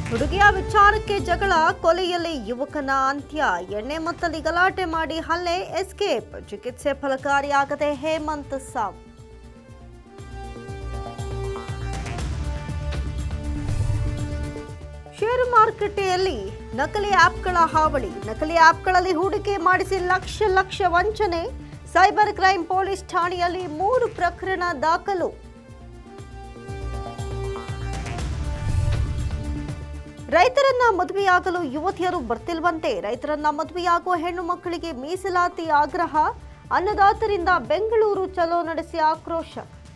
ಹುಡುಗಿಯ ವಿಚಾರಕ್ಕೆ ಜಗಳ ಕೊಲೆಯಲ್ಲಿ ಯುವಕನ ಅಂತ್ಯ ಎಣ್ಣೆ ಮತ್ತಲ್ಲಿ ಗಲಾಟೆ ಮಾಡಿ ಹಲ್ಲೆ ಎಸ್ಕೇಪ್ ಚಿಕಿತ್ಸೆ ಫಲಕಾರಿಯಾಗದೆ ಹೇಮಂತ್ ಸಾವು ಷೇರು ಮಾರುಕಟ್ಟೆಯಲ್ಲಿ ನಕಲಿ ಆಪ್ಗಳ ಹಾವಳಿ ನಕಲಿ ಆಪ್ಗಳಲ್ಲಿ ಹೂಡಿಕೆ ಮಾಡಿಸಿ ಲಕ್ಷ ಲಕ್ಷ ವಂಚನೆ ಸೈಬರ್ ಕ್ರೈಂ ಪೊಲೀಸ್ ಠಾಣೆಯಲ್ಲಿ ಮೂರು ಪ್ರಕರಣ ದಾಖಲು ರೈತರನ್ನ ಮದುವೆಯಾಗಲು ಯುವತಿಯರು ಬರ್ತಿಲ್ವಂತೆ ರೈತರನ್ನ ಮದುವೆಯಾಗುವ ಹೆಣ್ಣು ಮಕ್ಕಳಿಗೆ ಮೀಸಲಾತಿ ಆಗ್ರಹ ಅನ್ನದಾತರಿಂದ ಬೆಂಗಳೂರು ಚಲೋ ನಡೆಸಿ ಆಕ್ರೋಶ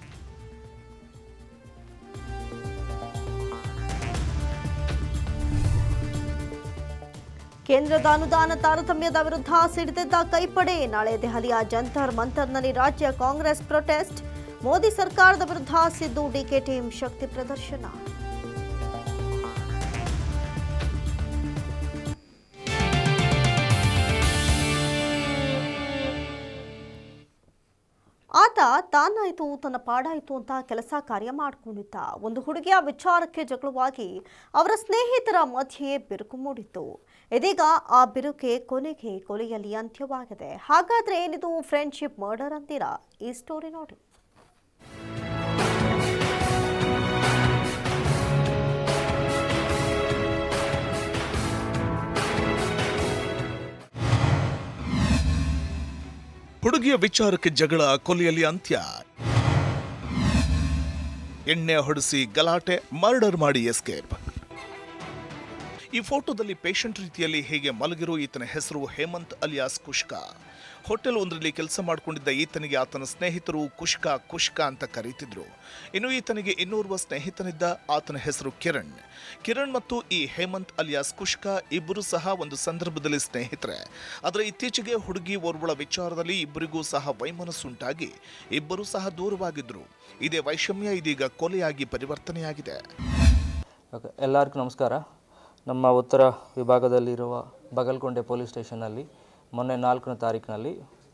ಕೇಂದ್ರದ ಅನುದಾನ ತಾರತಮ್ಯದ ವಿರುದ್ಧ ಸಿಡಿದಿದ್ದ ಕೈಪಡೆ ನಾಳೆ ದೆಹಲಿಯ ಜಂತರ್ ಮಂತರ್ನಲ್ಲಿ ರಾಜ್ಯ ಕಾಂಗ್ರೆಸ್ ಪ್ರೊಟೆಸ್ಟ್ ಮೋದಿ ಸರ್ಕಾರದ ವಿರುದ್ಧ ಸಿದ್ದು ಡಿಕೆಟಿ ಶಕ್ತಿ ಪ್ರದರ್ಶನ ಆತ ತಾನಾಯ್ತು ತನ್ನ ಪಾಡಾಯ್ತು ಅಂತ ಕೆಲಸ ಕಾರ್ಯ ಮಾಡ್ಕೊಂಡಿದ್ದ ಒಂದು ಹುಡುಗಿಯ ವಿಚಾರಕ್ಕೆ ಜಗಳವಾಗಿ ಅವರ ಸ್ನೇಹಿತರ ಮಧ್ಯೆ ಬಿರುಕು ಮೂಡಿತ್ತು ಇದೀಗ ಆ ಬಿರುಕೆ ಕೊನೆಗೆ ಕೊಲೆಯಲ್ಲಿ ಅಂತ್ಯವಾಗಿದೆ ಹಾಗಾದ್ರೆ ಏನಿದು ಫ್ರೆಂಡ್ಶಿಪ್ ಮರ್ಡರ್ ಅಂತೀರಾ ಈ ಸ್ಟೋರಿ ನೋಡಿ ಹುಡುಗಿಯ ವಿಚಾರಕ್ಕೆ ಜಗಳ ಕೊಲೆಯಲ್ಲಿ ಅಂತ್ಯ ಎಣ್ಣೆ ಹೊಡೆಸಿ ಗಲಾಟೆ ಮರ್ಡರ್ ಮಾಡಿ ಎಸ್ಕೇಪ್ ಈ ಫೋಟೋದಲ್ಲಿ ಪೇಷಂಟ್ ರೀತಿಯಲ್ಲಿ ಹೇಗೆ ಮಲಗಿರೋ ಈತನ ಹೆಸರು ಹೇಮಂತ್ ಅಲಿಯಾಸ್ ಕುಷ್ಕ ಹೋಟೆಲ್ ಒಂದರಲ್ಲಿ ಕೆಲಸ ಮಾಡಿಕೊಂಡಿದ್ದ ಈತನಿಗೆ ಆತನ ಸ್ನೇಹಿತರು ಕುಷ್ಕ ಕುಷ್ಕ ಅಂತ ಕರೀತಿದ್ರು ಇನ್ನು ಈತನಿಗೆ ಇನ್ನೋರ್ವ ಸ್ನೇಹಿತನಿದ್ದ ಆತನ ಹೆಸರು ಕಿರಣ್ ಕಿರಣ್ ಮತ್ತು ಈ ಹೇಮಂತ್ ಅಲಿಯಾಸ್ ಕುಷ್ಕ ಇಬ್ಬರು ಸಹ ಒಂದು ಸಂದರ್ಭದಲ್ಲಿ ಸ್ನೇಹಿತರೆ ಆದರೆ ಇತ್ತೀಚೆಗೆ ಹುಡುಗಿ ಓರ್ವಳ ವಿಚಾರದಲ್ಲಿ ಇಬ್ಬರಿಗೂ ಸಹ ವೈಮನಸ್ಸುಂಟಾಗಿ ಇಬ್ಬರು ಸಹ ದೂರವಾಗಿದ್ರು ಇದೇ ವೈಷಮ್ಯ ಇದೀಗ ಕೊಲೆಯಾಗಿ ಪರಿವರ್ತನೆಯಾಗಿದೆ ಓಕೆ ಎಲ್ಲರಿಗೂ ನಮಸ್ಕಾರ ನಮ್ಮ ಉತ್ತರ ವಿಭಾಗದಲ್ಲಿರುವ ಬಗಲ್ಕೊಂಡೆ ಪೊಲೀಸ್ ಸ್ಟೇಷನಲ್ಲಿ ಮೊನ್ನೆ ನಾಲ್ಕನೇ ತಾರೀಕಿನಲ್ಲಿ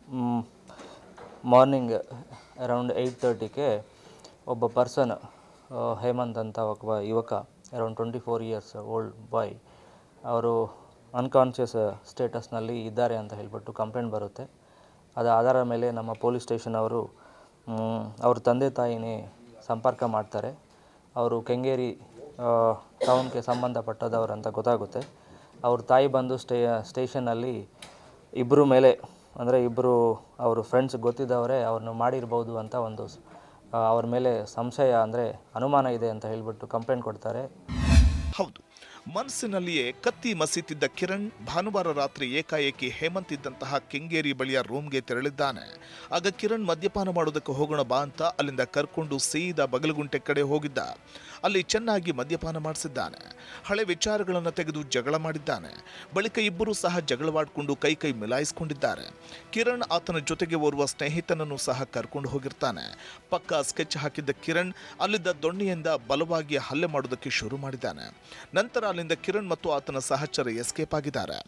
ಮಾರ್ನಿಂಗ್ ಅರೌಂಡ್ ಏಯ್ಟ್ ತರ್ಟಿಗೆ ಒಬ್ಬ ಪರ್ಸನ್ ಹೇಮಂತ್ ಅಂತ ಒಬ್ಬ ಯುವಕ around twenty four years old boy ಅವರು ಅನ್ಕಾನ್ಷಿಯಸ್ ಸ್ಟೇಟಸ್ನಲ್ಲಿ ಇದ್ದಾರೆ ಅಂತ ಹೇಳ್ಬಿಟ್ಟು ಕಂಪ್ಲೇಂಟ್ ಬರುತ್ತೆ ಅದರ ಆಧಾರದ ಮೇಲೆ ನಮ್ಮ ಪೊಲೀಸ್ ಸ್ಟೇಷನ್ ಅವರು ಮ್, ಅವ್ರ ತಂದೆ ತಾಯಿನೇ ಸಂಪರ್ಕ ಮಾಡ್ತಾರೆ ಅವರು ಕೆಂಗೇರಿ ಆ, ಟೌನ್ಗೆ ಸಂಬಂಧಪಟ್ಟದವರು ಅಂತ ಗೊತ್ತಾಗುತ್ತೆ ಅವ್ರ ತಾಯಿ ಬಂದು ಸ್ಟೇ ಸ್ಟೇಷನ್ನಲ್ಲಿ ಇಬ್ಬರು ಮೇಲೆ ಅಂದರೆ ಇಬ್ಬರು ಅವರು ಫ್ರೆಂಡ್ಸ್ ಗೊತ್ತಿದ್ದವರೇ ಅವ್ರನ್ನ ಮಾಡಿರ್ಬೋದು ಅಂತ ಒಂದು ಸ್- ಆ, ಅವ್ರ ಮೇಲೆ ಸಂಶಯ ಅಂದರೆ ಅನುಮಾನ ಇದೆ ಅಂತ ಹೇಳಿಬಿಟ್ಟು ಕಂಪ್ಲೇಂಟ್ ಕೊಡ್ತಾರೆ ಹೌದು ಮನಸ್ಸಿನಲ್ಲಿಯೇ ಕತ್ತಿ ಮಸೀತಿದ್ದ ಕಿರಣ್ ಭಾನುವಾರ ರಾತ್ರಿ ಏಕಾಏಕಿ ಹೇಮಂತ್ ಇದ್ದಂತಹ ಕೆಂಗೇರಿ ಬಳಿಯ ರೂಮ್ಗೆ ತೆರಳಿದ್ದಾನೆ ಆಗ ಕಿರಣ್ ಮದ್ಯಪಾನ ಮಾಡೋದಕ್ಕೆ ಹೋಗೋಣ ಬಾ ಅಂತ ಅಲ್ಲಿಂದ ಕರ್ಕೊಂಡು ಸೀದಾ ಬಗಲಗುಂಟೆ ಕಡೆ ಹೋಗಿದ್ದ ಅಲ್ಲಿ ಚೆನ್ನಾಗಿ ಮದ್ಯಪಾನ ಮಾಡಿಸಿದ್ದಾನೆ ಹಳೆ ವಿಚಾರಗಳನ್ನು ತೆಗೆದು ಜಗಳ ಮಾಡಿದ್ದಾನೆ ಬಳಿಕ ಇಬ್ಬರು ಸಹ ಜಗಳವಾಡಿಕೊಂಡು ಕೈ ಕೈ ಮಿಲಾಯಿಸಿಕೊಂಡಿದ್ದಾರೆ ಕಿರಣ್ ಆತನ ಜೊತೆಗೆ ಓರ್ವ ಸ್ನೇಹಿತನನ್ನು ಸಹ ಕರ್ಕೊಂಡು ಹೋಗಿರ್ತಾನೆ ಪಕ್ಕ ಸ್ಕೆಚ್ ಹಾಕಿದ್ದ ಕಿರಣ್ ಅಲ್ಲಿದ್ದ ದೊಣ್ಣೆಯಿಂದ ಬಲವಾಗಿ ಹಲ್ಲೆ ಮಾಡೋದಕ್ಕೆ ಶುರು ಮಾಡಿದ್ದಾನೆ ನಂತರ ಅಲ್ಲಿಂದ ಕಿರಣ್ ಮತ್ತು ಆತನ ಸಹಚರ ಎಸ್ಕೇಪ್ ಆಗಿದ್ದಾರೆ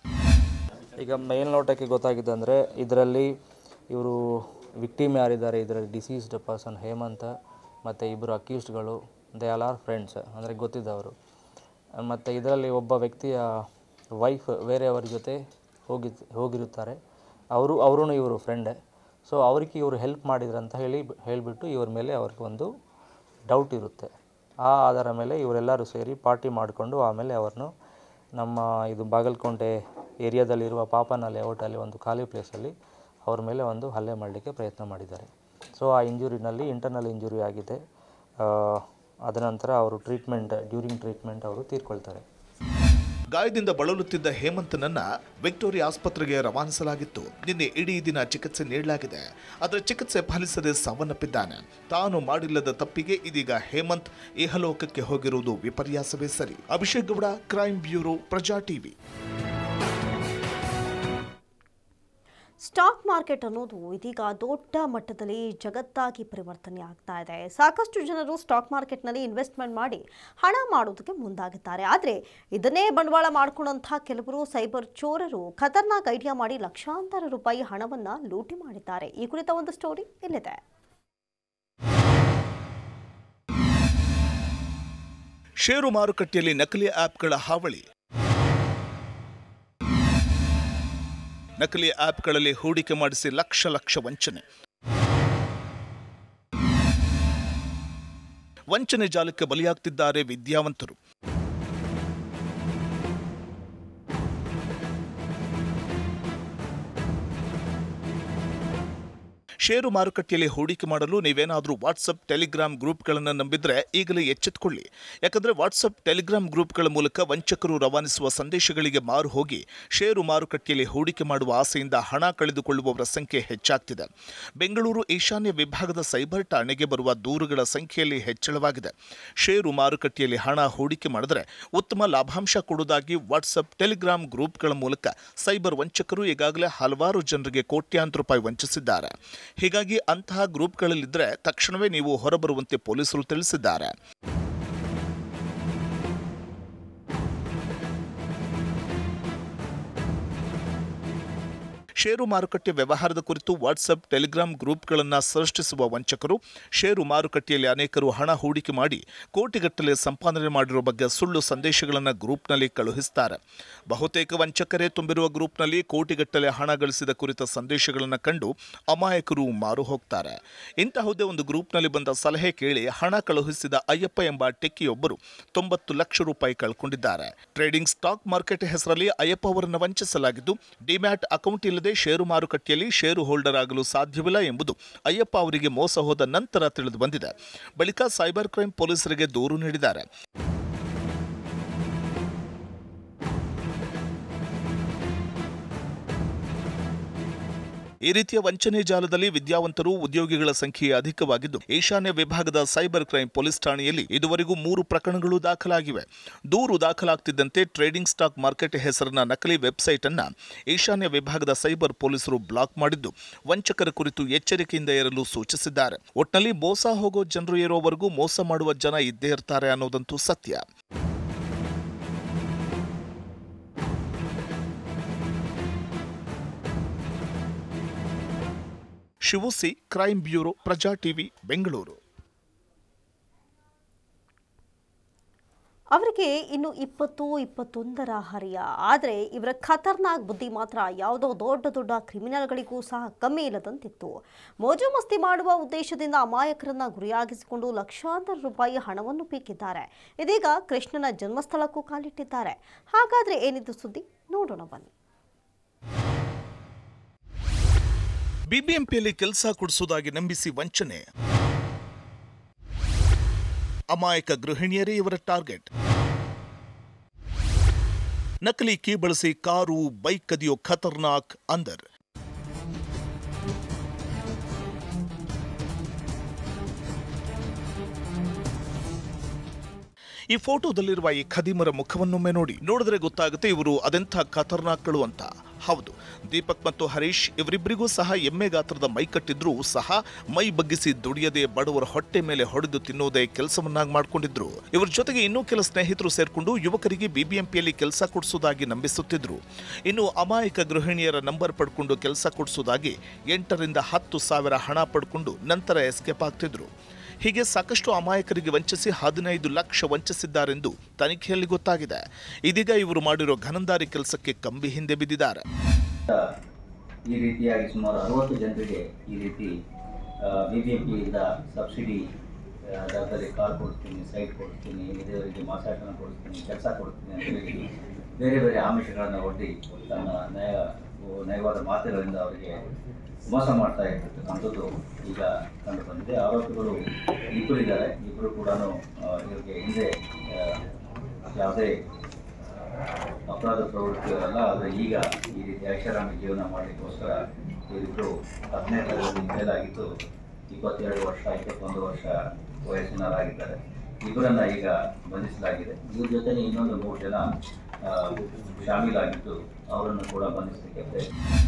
ಈಗ ಮೇಲ್ನೋಟಕ್ಕೆ ಗೊತ್ತಾಗಿದೆ ಅಂದರೆ ಇದರಲ್ಲಿ ಇವರು ವಿಕ್ಟಿಮ್ ಯಾರಿದ್ದಾರೆ ಇದರಲ್ಲಿ ಡಿಸೀಸ್ಡ್ ಪರ್ಸನ್ ಹೇಮಂತ ಮತ್ತು ಇಬ್ಬರು ಅಕ್ಯೂಸ್ಡ್ಗಳು ದೇ ಆಲ್ ಆರ್ ಫ್ರೆಂಡ್ಸ್ ಅಂದರೆ ಗೊತ್ತಿದ್ದವರು ಮತ್ತು ಇದರಲ್ಲಿ ಒಬ್ಬ ವ್ಯಕ್ತಿಯ ವೈಫ್ ಬೇರೆಯವರ ಜೊತೆ ಹೋಗಿ ಹೋಗಿರುತ್ತಾರೆ ಅವರು ಅವರೂ ಇವರು ಫ್ರೆಂಡೇ ಸೊ ಅವರಿಗೆ ಇವರು ಹೆಲ್ಪ್ ಮಾಡಿದ್ರು ಅಂತ ಹೇಳಿ ಹೇಳಿಬಿಟ್ಟು ಇವ್ರ ಮೇಲೆ ಅವ್ರಿಗೆ ಒಂದು ಡೌಟ್ ಇರುತ್ತೆ ಆ ಆಧಾರ ಮೇಲೆ ಇವರೆಲ್ಲರೂ ಸೇರಿ ಪಾರ್ಟಿ ಮಾಡಿಕೊಂಡು ಆಮೇಲೆ ಅವ್ರನ್ನು ನಮ್ಮ ಇದು ಬಾಗಲಕೋಟೆ ಏರಿಯಾದಲ್ಲಿರುವ ಪಾಪನ ಲೇಔಟಲ್ಲಿ ಒಂದು ಖಾಲಿ ಪ್ಲೇಸಲ್ಲಿ ಅವ್ರ ಮೇಲೆ ಒಂದು ಹಲ್ಲೆ ಮಾಡಲಿಕ್ಕೆ ಪ್ರಯತ್ನ ಮಾಡಿದ್ದಾರೆ ಸೊ ಆ ಇಂಜುರಿನಲ್ಲಿ ಇಂಟರ್ನಲ್ ಇಂಜುರಿ ಆಗಿದೆ ಆ, ಅದ ನಂತರ ಅವರು ಟ್ರೀಟ್ಮೆಂಟ್ ಡ್ಯೂರಿಂಗ್ ಟ್ರೀಟ್ಮೆಂಟ್ ಅವರು ತೀರ್ಕೊಳ್ತಾರೆ ಗಾಯದಿಂದ ಬಳಲುತ್ತಿದ್ದ ಹೇಮಂತನನ್ನ ವಿಕ್ಟೋರಿಯಾ ಆಸ್ಪತ್ರೆಗೆ ರವಾನಿಸಲಾಗಿತ್ತು ನಿನ್ನೆ ಇಡೀ ದಿನ ಚಿಕಿತ್ಸೆ ನೀಡಲಾಗಿದೆ ಆದರೆ ಚಿಕಿತ್ಸೆ ಫಲಿಸದೆ ಸಾವನ್ನಪ್ಪಿದ್ದಾನೆ ತಾನು ಮಾಡಿಲ್ಲದ ತಪ್ಪಿಗೆ ಇದೀಗ ಹೇಮಂತ್ ಇಹಲೋಕಕ್ಕೆ ಹೋಗಿರುವುದು ವಿಪರ್ಯಾಸವೇ ಸರಿ Abhishek Gowda crime bureau Praja TV stock market ಅನ್ನೋದು ಇದೀಗ ದೊಡ್ಡ ಮಟ್ಟದಲ್ಲಿ ಜಗತ್ತಾಗಿ ಪರಿವರ್ತನೆ ಆಗ್ತಾ ಇದೆ ಸಾಕಷ್ಟು ಜನರು ಸ್ಟಾಕ್ ಮಾರ್ಕೆಟ್ನಲ್ಲಿ ಇನ್ವೆಸ್ಟ್ಮೆಂಟ್ ಮಾಡಿ ಹಣ ಮಾಡೋದಕ್ಕೆ ಮುಂದಾಗುತ್ತಾರೆ ಆದರೆ ಇದನ್ನೇ ಬಂಡವಾಳ ಮಾಡಿಕೊಂಡಂತಹ ಕೆಲವರು ಸೈಬರ್ ಚೋರರು ಖತರ್ನಾಕ್ ಐಡಿಯಾ ಮಾಡಿ ಲಕ್ಷಾಂತರ ರೂಪಾಯಿ ಹಣವನ್ನು ಲೂಟಿ ಮಾಡಿದ್ದಾರೆ ಈ ಕುರಿತ ಒಂದು ಸ್ಟೋರಿ ಇಲ್ಲಿದೆ ಷೇರು ಮಾರುಕಟ್ಟೆಯಲ್ಲಿ ನಕಲಿ ಆಪ್ಗಳ ಹಾವಳಿ ನಕಲಿ ಆಪ್ಗಳಲ್ಲಿ ಹೂಡಿಕೆ ಮಾಡಿಸಿ ಲಕ್ಷ ಲಕ್ಷ ವಂಚನೆ ವಂಚನೆ ಜಾಲಕ್ಕೆ ಬಲಿಯಾಗ್ತಿದ್ದಾರೆ ವಿದ್ಯಾವಂತರು ಷೇರು ಮಾರುಕಟ್ಟೆಯಲ್ಲಿ ಹೂಡಿಕೆ ಮಾಡಲು ನೀವೇನಾದರೂ ವಾಟ್ಸಪ್ ಟೆಲಿಗ್ರಾಮ್ ಗ್ರೂಪ್ಗಳನ್ನು ನಂಬಿದ್ರೆ ಈಗಲೇ ಎಚ್ಚೆತ್ತುಕೊಳ್ಳಿ ಯಾಕಂದ್ರೆ ವಾಟ್ಸಪ್ ಟೆಲಿಗ್ರಾಮ್ ಗ್ರೂಪ್ಗಳ ಮೂಲಕ ವಂಚಕರು ರವಾನಿಸುವ ಸಂದೇಶಗಳಿಗೆ ಮಾರು ಹೋಗಿ ಷೇರು ಮಾರುಕಟ್ಟೆಯಲ್ಲಿ ಹೂಡಿಕೆ ಮಾಡುವ ಆಸೆಯಿಂದ ಹಣ ಕಳೆದುಕೊಳ್ಳುವವರ ಸಂಖ್ಯೆ ಹೆಚ್ಚಾಗ್ತಿದೆ ಬೆಂಗಳೂರು ಈಶಾನ್ಯ ವಿಭಾಗದ ಸೈಬರ್ ಠಾಣೆಗೆ ಬರುವ ದೂರುಗಳ ಸಂಖ್ಯೆಯಲ್ಲಿ ಹೆಚ್ಚಳವಾಗಿದೆ ಷೇರು ಮಾರುಕಟ್ಟೆಯಲ್ಲಿ ಹಣ ಹೂಡಿಕೆ ಮಾಡಿದರೆ ಉತ್ತಮ ಲಾಭಾಂಶ ಕೊಡುವುದಾಗಿ ವಾಟ್ಸಪ್ ಟೆಲಿಗ್ರಾಮ್ ಗ್ರೂಪ್ಗಳ ಮೂಲಕ ಸೈಬರ್ ವಂಚಕರು ಈಗಾಗಲೇ ಹಲವಾರು ಜನರಿಗೆ ಕೋಟ್ಯಾಂತರ ರೂಪಾಯಿ ವಂಚಿಸಿದ್ದಾರೆ ಹೀಗಾಗಿ ಅಂತಹ ಗ್ರೂಪ್ಗಳಲ್ಲಿದ್ದರೆ ತಕ್ಷಣವೇ ನೀವು ಹೊರಬರುವಂತೆ ಪೊಲೀಸರು ತಿಳಿಸಿದ್ದಾರೆ ಷೇರು ಮಾರುಕಟ್ಟೆ ವ್ಯವಹಾರದ ಕುರಿತು ವಾಟ್ಸಪ್ ಟೆಲಿಗ್ರಾಮ್ ಗ್ರೂಪ್ಗಳನ್ನು ಸೃಷ್ಟಿಸುವ ವಂಚಕರು ಷೇರು ಮಾರುಕಟ್ಟೆಯಲ್ಲಿ ಅನೇಕರು ಹಣ ಹೂಡಿಕೆ ಮಾಡಿ ಕೋಟಿಗಟ್ಟಲೆ ಸಂಪಾದನೆ ಮಾಡಿರುವ ಬಗ್ಗೆ ಸುಳ್ಳು ಸಂದೇಶಗಳನ್ನು ಗ್ರೂಪ್ನಲ್ಲಿ ಕಳುಹಿಸುತ್ತಾರೆ ಬಹುತೇಕ ವಂಚಕರೇ ತುಂಬಿರುವ ಗ್ರೂಪ್ನಲ್ಲಿ ಕೋಟಿಗಟ್ಟಲೆ ಹಣ ಗಳಿಸಿದ ಕುರಿತ ಸಂದೇಶಗಳನ್ನು ಕಂಡು ಅಮಾಯಕರು ಮಾರು ಹೋಗ್ತಾರೆ ಇಂತಹುದೇ ಒಂದು ಗ್ರೂಪ್ನಲ್ಲಿ ಬಂದ ಸಲಹೆ ಕೇಳಿ ಹಣ ಕಳುಹಿಸಿದ ಅಯ್ಯಪ್ಪ ಎಂಬ ಟೆಕ್ಕಿಯೊಬ್ಬರು ತೊಂಬತ್ತು ಲಕ್ಷ ರೂಪಾಯಿ ಕಳ್ಕೊಂಡಿದ್ದಾರೆ ಟ್ರೇಡಿಂಗ್ ಸ್ಟಾಕ್ ಮಾರ್ಕೆಟ್ ಹೆಸರಲ್ಲಿ ಅಯ್ಯಪ್ಪ ಅವರನ್ನು ವಂಚಿಸಲಾಗಿದ್ದು ಡಿಮ್ಯಾಟ್ ಅಕೌಂಟ್ ಇಲ್ಲದೆ ಷೇರು ಮಾರುಕಟ್ಟೆಯಲ್ಲಿ ಷೇರು ಹೋಲ್ಡರ್ ಆಗಲು ಸಾಧ್ಯವಿಲ್ಲ ಎಂಬುದು ಅಯ್ಯಪ್ಪ ಅವರಿಗೆ ಮೋಸ ಹೋದ ನಂತರ ತಿಳಿದು ಬಂದಿದೆ ಬಳಿಕ ಸೈಬರ್ ಕ್ರೈಂ ಪೊಲೀಸರಿಗೆ ದೂರು ನೀಡಿದ್ದಾರೆ ಈ ರೀತಿಯ ವಂಚನೆ ಜಾಲದಲ್ಲಿ ವಿದ್ಯಾವಂತರು ಉದ್ಯೋಗಿಗಳ ಸಂಖ್ಯೆ ಅಧಿಕವಾಗಿದ್ದು ಈಶಾನ್ಯ ವಿಭಾಗದ ಸೈಬರ್ ಕ್ರೈಂ ಪೊಲೀಸ್ ಠಾಣೆಯಲ್ಲಿ ಇದುವರೆಗೂ ಮೂರು ಪ್ರಕರಣಗಳು ದಾಖಲಾಗಿವೆ ದೂರು ದಾಖಲಾಗ್ತಿದ್ದಂತೆ ಟ್ರೇಡಿಂಗ್ ಸ್ಟಾಕ್ ಮಾರ್ಕೆಟ್ ಹೆಸರಿನ ನಕಲಿ ವೆಬ್ಸೈಟ್ ಅನ್ನ ಈಶಾನ್ಯ ವಿಭಾಗದ ಸೈಬರ್ ಪೊಲೀಸರು ಬ್ಲಾಕ್ ಮಾಡಿದ್ದು ವಂಚಕರ ಕುರಿತು ಎಚ್ಚರಿಕೆಯಿಂದ ಇರಲು ಸೂಚಿಸಿದ್ದಾರೆ ಒಟ್ನಲ್ಲಿ ಮೋಸ ಹೋಗೋ ಜನರು ಇರೋವರೆಗೂ ಮೋಸ ಮಾಡುವ ಜನ ಇದ್ದೇ ಇರ್ತಾರೆ ಅನ್ನೋದಂತೂ ಸತ್ಯ ಶಿವುಸಿ crime bureau Praja TV Bengaluru ಅವರಿಗೆ ಇನ್ನು ಇಪ್ಪತ್ತು ಇಪ್ಪತ್ತೊಂದರ ಹರಿಯ ಆದರೆ ಇವರ ಖತರ್ನಾಕ್ ಬುದ್ಧಿ ಮಾತ್ರ ಯಾವುದೋ ದೊಡ್ಡ ದೊಡ್ಡ ಕ್ರಿಮಿನಲ್ಗಳಿಗೂ ಸಹ ಕಮ್ಮಿ ಇಲ್ಲದಂತಿತ್ತು ಮೋಜು ಮಸ್ತಿ ಮಾಡುವ ಉದ್ದೇಶದಿಂದ ಅಮಾಯಕರನ್ನ ಗುರಿಯಾಗಿಸಿಕೊಂಡು ಲಕ್ಷಾಂತರ ರೂಪಾಯಿ ಹಣವನ್ನು ಪೀಕಿದ್ದಾರೆ ಇದೀಗ ಕೃಷ್ಣನ ಜನ್ಮಸ್ಥಳಕ್ಕೂ ಕಾಲಿಟ್ಟಿದ್ದಾರೆ ಹಾಗಾದ್ರೆ ಏನಿದು ಸುದ್ದಿ ನೋಡೋಣ ಬನ್ನಿ ಬಿಬಿಎಂಪಿಯಲ್ಲಿ ಕೆಲಸ ಕೊಡಿಸುವುದಾಗಿ ನಂಬಿಸಿ ವಂಚನೆ ಅಮಾಯಕ ಗೃಹಿಣಿಯರೇ ಇವರ ಟಾರ್ಗೆಟ್ ನಕಲಿ ಕೀ ಬಳಸಿ ಕಾರು ಬೈಕ್ ಕದಿಯೋ ಖತರ್ನಾಕ್ ಅಂದರ್ ಈ ಫೋಟೋದಲ್ಲಿರುವ ಈ ಖದೀಮರ ಮುಖವನ್ನೊಮ್ಮೆ ನೋಡಿ ನೋಡಿದ್ರೆ ಗೊತ್ತಾಗುತ್ತೆ ಇವರು ಅದೆಂಥ ಖತರ್ನಾಕ್ಗಳು ಅಂತ ಹೌದು ದೀಪಕ್ ಮತ್ತು ಹರೀಶ್ ಇವರಿಬ್ಬರಿಗೂ ಸಹ ಎಮ್ಮೆ ಗಾತ್ರದ ಮೈ ಕಟ್ಟಿದ್ರೂ ಸಹ ಮೈ ಬಗ್ಗಿಸಿ ದುಡಿಯದೆ ಬಡವರ ಹೊಟ್ಟೆ ಮೇಲೆ ಹೊಡೆದು ತಿನ್ನೋದೇ ಕೆಲಸವನ್ನಾಗಿ ಮಾಡ್ಕೊಂಡಿದ್ರು ಇವರ ಜೊತೆಗೆ ಇನ್ನೂ ಕೆಲ ಸ್ನೇಹಿತರು ಸೇರ್ಕೊಂಡು ಯುವಕರಿಗೆ ಬಿಬಿಎಂಪಿಯಲ್ಲಿ ಕೆಲಸ ಕೊಡಿಸೋದಾಗಿ ನಂಬಿಸುತ್ತಿದ್ರು ಇನ್ನು ಅಮಾಯಕ ಗೃಹಿಣಿಯರ ನಂಬರ್ ಪಡ್ಕೊಂಡು ಕೆಲಸ ಕೊಡಿಸೋದಾಗಿ ಎಂಟರಿಂದ ಹತ್ತು ಸಾವಿರ ಹಣ ಪಡ್ಕೊಂಡು ನಂತರ ಎಸ್ಕೇಪ್ ಆಗ್ತಿದ್ರು ಹೀಗೆ ಸಾಕಷ್ಟು ಅಮಾಯಕರಿಗೆ ವಂಚಿಸಿ ಹದಿನೈದು ಲಕ್ಷ ವಂಚಿಸಿದ್ದಾರೆಂದು ತನಿಖೆಯಲ್ಲಿ ಗೊತ್ತಾಗಿದೆ ಇದೀಗ ಇವರು ಮಾಡಿರೋ ಘನಂದಾರಿ ಕೆಲಸಕ್ಕೆ ಕಂಬಿ ಹಿಂದೆ ಬಿದ್ದಿದ್ದಾರೆ ಈ ರೀತಿಯಾಗಿ ಸುಮಾರು ಅರವತ್ತು ಜನರಿಗೆ ಈ ರೀತಿ ಬಿ ಬಿ ಎಂ ಪಿಯಿಂದ ಸಬ್ಸಿಡಿ ಆ, ದರದಲ್ಲಿ ಕಾರ್ ಕೊಡ್ತೀನಿ ಸೈಟ್ ಕೊಡ್ತೀನಿ ಇದವರಿಗೆ ಮಾಸಾಟನ ಕೊಡ್ತೀನಿ ಕೆಲಸ ಕೊಡ್ತೀನಿ ಅಂತ ಹೇಳಿ ಬೇರೆ ಬೇರೆ ಆಮಿಷಗಳನ್ನು ಒಡ್ಡಿ ತನ್ನ ನಯ ನಯವಾದ ಮಾತುಗಳಿಂದ ಅವರಿಗೆ ಮೋಸ ಮಾಡ್ತಾ ಇರ್ತಕ್ಕಂಥದ್ದು ಈಗ ಕಂಡು ಬಂದಿದೆ ಆರೋಪಿಗಳು ಇಬ್ಬರು ಇದ್ದಾರೆ ಇಬ್ಬರು ಕೂಡ ಇವರಿಗೆ ಹಿಂದೆ ಆ, ಯಾವುದೇ ಅಪರಾಧ ಪ್ರವೃತ್ತಿಯವರಲ್ಲ ಆದರೆ ಈಗ ಈ ರೀತಿ ಐಷಾರಾಮಿ ಜೀವನ ಮಾಡಲಿಕ್ಕೋಸ್ಕರ ಇವರಿಬ್ಬರು ಹತ್ತನೇ ತರಗತಿ ಫೇಲ್ ಆಗಿದ್ದು ಇಪ್ಪತ್ತೆರಡು ವರ್ಷ ಇಪ್ಪತ್ತೊಂದು ವರ್ಷ ವಯಸ್ಸಿನವರಾಗಿದ್ದಾರೆ ಇಬ್ಬರನ್ನ ಈಗ ಬಂಧಿಸಲಾಗಿದೆ ಇವ್ರ ಜೊತೆಗೆ ಇನ್ನೊಂದು ಮೂರು ಜನ ಆ, ಶಾಮೀಲಾಗಿದ್ದು ಅವರನ್ನು ಕೂಡ ಬಂಧಿಸಲಿಕ್ಕೆ ಪ್ರಯತ್ನ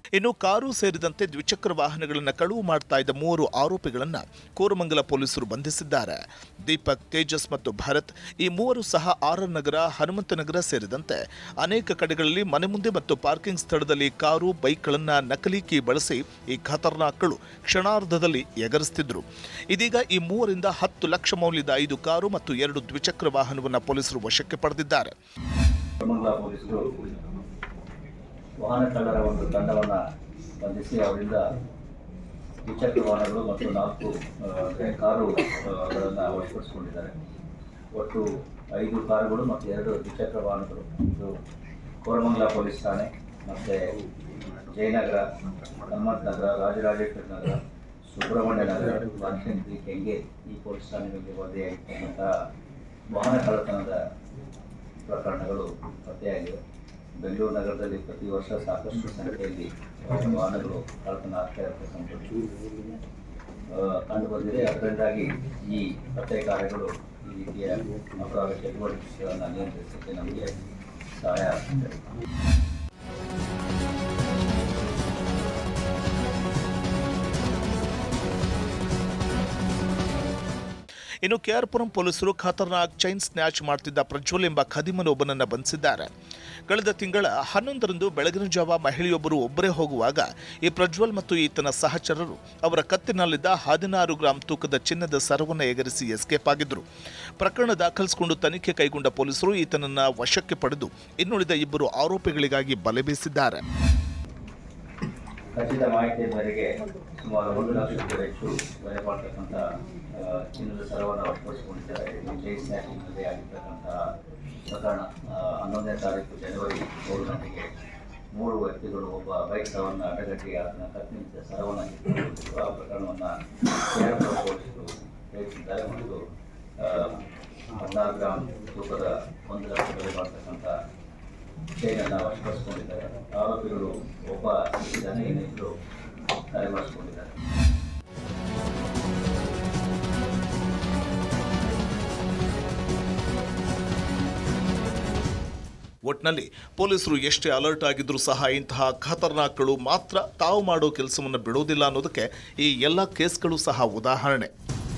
ಇನ್ನು ಕಾರು ಸೇರಿದಂತೆ ದ್ವಿಚಕ್ರ ವಾಹನಗಳನ್ನು ಕಳುವು ಮಾಡ್ತಾ ಇದ್ದ ಮೂವರು ಆರೋಪಿಗಳನ್ನು ಕೋರಮಂಗಲ ಪೊಲೀಸರು ಬಂಧಿಸಿದ್ದಾರೆ ದೀಪಕ್ ತೇಜಸ್ ಮತ್ತು ಭರತ್ ಈ ಮೂವರು ಸಹ ಆರ್ ಆರ್ ನಗರ ಹನುಮಂತನಗರ ಸೇರಿದಂತೆ ಅನೇಕ ಕಡೆಗಳಲ್ಲಿ ಮನೆ ಮುಂದೆ ಮತ್ತು ಪಾರ್ಕಿಂಗ್ ಸ್ಥಳದಲ್ಲಿ ಕಾರು ಬೈಕ್ಗಳನ್ನು ನಕಲಿ ಕೀ ಬಳಸಿ ಈ ಖತರ್ನಾಕ್ಗಳು ಕ್ಷಣಾರ್ಧದಲ್ಲಿ ಎಗರಿಸ್ತಿದ್ರು ಇದೀಗ ಈ ಮೂವರಿಂದ ಹತ್ತು ಲಕ್ಷ ಮೌಲ್ಯದ ಐದು ಕಾರು ಮತ್ತು ಎರಡು ದ್ವಿಚಕ್ರ ವಾಹನವನ್ನು ಪೊಲೀಸರು ವಶಕ್ಕೆ ಪಡೆದಿದ್ದಾರೆ ಮಂಗಲ ಪೊಲೀಸರು ವಾಹನ ಕಳ್ಳರ ಒಂದು ತಂಡವನ್ನು ಬಂಧಿಸಿ ಅವರಿಂದ ದ್ವಿಚಕ್ರ ವಾಹನಗಳು ಮತ್ತು ನಾಲ್ಕು ಆ, ಅಂದ್ರೆ ಕಾರುಗಳನ್ನು ವಶಪಡಿಸಿಕೊಂಡಿದ್ದಾರೆ ಒಟ್ಟು ಐದು ಕಾರುಗಳು ಮತ್ತು ಎರಡು ದ್ವಿಚಕ್ರ ವಾಹನಗಳು ಇದು ಕೋರಮಂಗಲ ಪೊಲೀಸ್ ಠಾಣೆ ಮತ್ತು ಜಯನಗರ ಹನುಮಂತ ನಗರ ರಾಜರಾಜೇಶ್ವರ ನಗರ ಸುಬ್ರಹ್ಮಣ್ಯ ನಗರ ಬನಶಂಕರಿ ಕೆಂಗೇರಿ ಈ ಪೊಲೀಸ್ ಠಾಣೆಗಳಿಗೆ ವರದಿಯಾಗಿರ್ತಕ್ಕಂತಹ ವಾಹನ ಕಳ್ಳತನದ ಪ್ರಕರಣಗಳು ಪತ್ತೆಯಾಗಿವೆ ಬೆಂಗಳೂರು ನಗರದಲ್ಲಿ ಪ್ರತಿ ವರ್ಷ ಸಾಕಷ್ಟು ಸಂಖ್ಯೆಯಲ್ಲಿ ಆ, ವಾಹನಗಳು ಕಳ್ಳತನ ಆಗ್ತಾ ಇರತಕ್ಕಂಥದ್ದು ಆ, ಕಂಡು ಬಂದಿದೆ ಅದರಿಂದಾಗಿ ಈ ಪತ್ತೆ ಕಾರ್ಯಗಳು ಈ ರೀತಿಯ ಅಪರಾಧ ಚಟುವಟಿಕೆಗಳನ್ನು ನಿಯಂತ್ರಿಸಲಿಕ್ಕೆ ನಮಗೆ ಸಹಾಯ ಆಗ್ತದೆ ಇನ್ನು ಕೆಆರ್ಪುರಂ ಪೊಲೀಸರು ಖತರ್ನಾಕ್ ಚೈನ್ ಸ್ನ್ಯಾಚ್ ಮಾಡ್ತಿದ್ದ ಪ್ರಜ್ವಲ್ ಎಂಬ ಖದೀಮನೊಬ್ಬನನ್ನ ಬಂಧಿಸಿದ್ದಾರೆ ಕಳೆದ ತಿಂಗಳ ಹನ್ನೊಂದರಂದು ಬೆಳಗಿನ ಜಾವ ಮಹಿಳೆಯೊಬ್ಬರು ಒಬ್ಬರೇ ಹೋಗುವಾಗ ಈ ಪ್ರಜ್ವಲ್ ಮತ್ತು ಈತನ ಸಹಚರರು ಅವರ ಕತ್ತಿನಲ್ಲಿದ್ದ ಹದಿನಾರು ಗ್ರಾಂ ತೂಕದ ಚಿನ್ನದ ಸರವನ್ನು ಎಗರಿಸಿ ಎಸ್ಕೇಪ್ ಆಗಿದ್ರು ಪ್ರಕರಣ ದಾಖಲಿಸಿಕೊಂಡು ತನಿಖೆ ಕೈಗೊಂಡ ಪೊಲೀಸರು ಈತನನ್ನ ವಶಕ್ಕೆ ಪಡೆದು ಇನ್ನುಳಿದ ಇಬ್ಬರು ಆರೋಪಿಗಳಿಗಾಗಿ ಬಲೆ ಬೀಸಿದ್ದಾರೆ ಖಚಿತ ಮಾಹಿತಿಯ ಮೇರೆಗೆ ಸುಮಾರು ಒಂದು ಲಕ್ಷಕ್ಕೂ ಹೆಚ್ಚು ಬೆಲೆ ಬಾಳ್ತಕ್ಕಂಥ ಆ, ಚಿನ್ನದ ಸರವನ್ನು ವಶಪಡಿಸಿಕೊಂಡಿದ್ದಾರೆ ಇದು ಜೈ ಸ್ನ್ಯಾಚಿಂಗ್ನಲ್ಲಿ ಆಗಿರ್ತಕ್ಕಂಥ ಪ್ರಕರಣ ಆ, ಹನ್ನೊಂದನೇ ತಾರೀಕು ಜನವರಿ ಮೂರು ಗಂಟೆಗೆ ಮೂರು ವ್ಯಕ್ತಿಗಳು ಒಬ್ಬ ಬೈಕ್ ಸರವನ್ನು ಅಡ್ಡಗಟ್ಟಿ ಅದನ್ನ ಕತ್ತಿನಿಂದ ಸರವನ್ನು ಕಿತ್ತುಕೊಂಡಿದ್ದು ಆ ಪ್ರಕರಣವನ್ನು ಕೇರಳ ಪೊಲೀಸರು ತಿಳಿಸಿದ್ದಾರೆ ಮತ್ತು ಆ, ಹದಿನಾರು ಗ್ರಾಮ್ ತೂಕದ ಒಂದು ಲಕ್ಷ ಬೆಲೆ ಬಾಳ್ತಕ್ಕಂಥ ಚೈನನ್ನು ವಶಪಡಿಸಿಕೊಂಡಿದ್ದಾರೆ ಆರೋಪಿಗಳು ಒಬ್ಬ ಇದ್ದಾನೆ ಇನ್ನಿಬ್ಬರು ತಲೆಮರೆಸಿಕೊಂಡಿದ್ದಾರೆ ಒಟ್ನಲ್ಲಿ ಪೊಲೀಸರು ಎಷ್ಟೇ ಅಲರ್ಟ್ ಆಗಿದ್ರೂ ಸಹ ಇಂತಹ ಖತರ್ನಾಕ್ಗಳು ಮಾತ್ರ ತಾವು ಮಾಡೋ ಕೆಲಸವನ್ನು ಬಿಡೋದಿಲ್ಲ ಅನ್ನೋದಕ್ಕೆ ಈ ಎಲ್ಲ ಕೇಸ್ಗಳು ಸಹ ಉದಾಹರಣೆ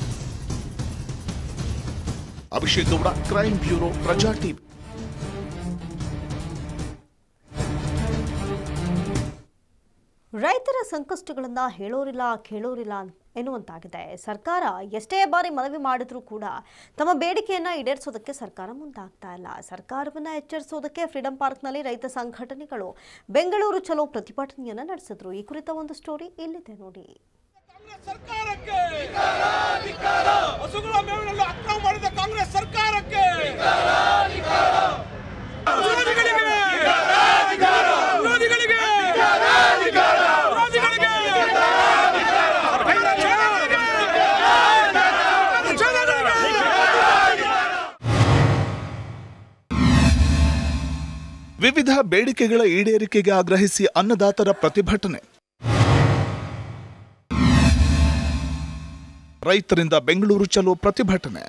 Abhishek Gowda crime bureau Praja TV ರೈತರ ಸಂಕಷ್ಟಗಳನ್ನ ಹೇಳೋರಿಲ್ಲ ಕೇಳೋರಿಲ್ಲ ಅನ್- ಎನ್ನುವಂತಾಗಿದೆ ಸರ್ಕಾರ ಎಷ್ಟೇ ಬಾರಿ ಮನವಿ ಮಾಡಿದ್ರೂ ಕೂಡ ತಮ್ಮ ಬೇಡಿಕೆಯನ್ನ ಈಡೇರಿಸೋದಕ್ಕೆ ಸರ್ಕಾರ ಮುಂದಾಗ್ತಾ ಇಲ್ಲ ಸರ್ಕಾರವನ್ನ ಎಚ್ಚರಿಸೋದಕ್ಕೆ ಫ್ರೀಡಂ ಪಾರ್ಕ್ನಲ್ಲಿ ರೈತ ಸಂಘಟನೆಗಳು ಬೆಂಗಳೂರು ಚಲೋ ಪ್ರತಿಭಟನೆಯನ್ನ ನಡೆಸಿದ್ರು ಈ ಕುರಿತ ಒಂದು ಸ್ಟೋರಿ ಇಲ್ಲಿದೆ ನೋಡಿ ಕಾಂಗ್ರೆಸ್ ಸರ್ಕಾರಕ್ಕೆ ಹಸುಗಳ ಮೇವಿನಲ್ಲಿ ಅಕ್ರಮ ಮಾಡಿದ ಕಾಂಗ್ರೆಸ್ ಸರ್ಕಾರಕ್ಕೆ ವಿರೋಧಿಗಳಿಗೆ ವಿರೋಧಿಗಳಿಗೆ ವಿರೋಧಿಗಳಿಗೆ ವಿವಿಧ ಬೇಡಿಕೆಗಳ ಈಡೇರಿಕೆಗೆ ಆಗ್ರಹಿಸಿ ಅನ್ನದಾತರ ಪ್ರತಿಭಟನೆ ರೈತರಿಂದ ಬೆಂಗಳೂರು ಚಲೋ ಪ್ರತಿಭಟನೆ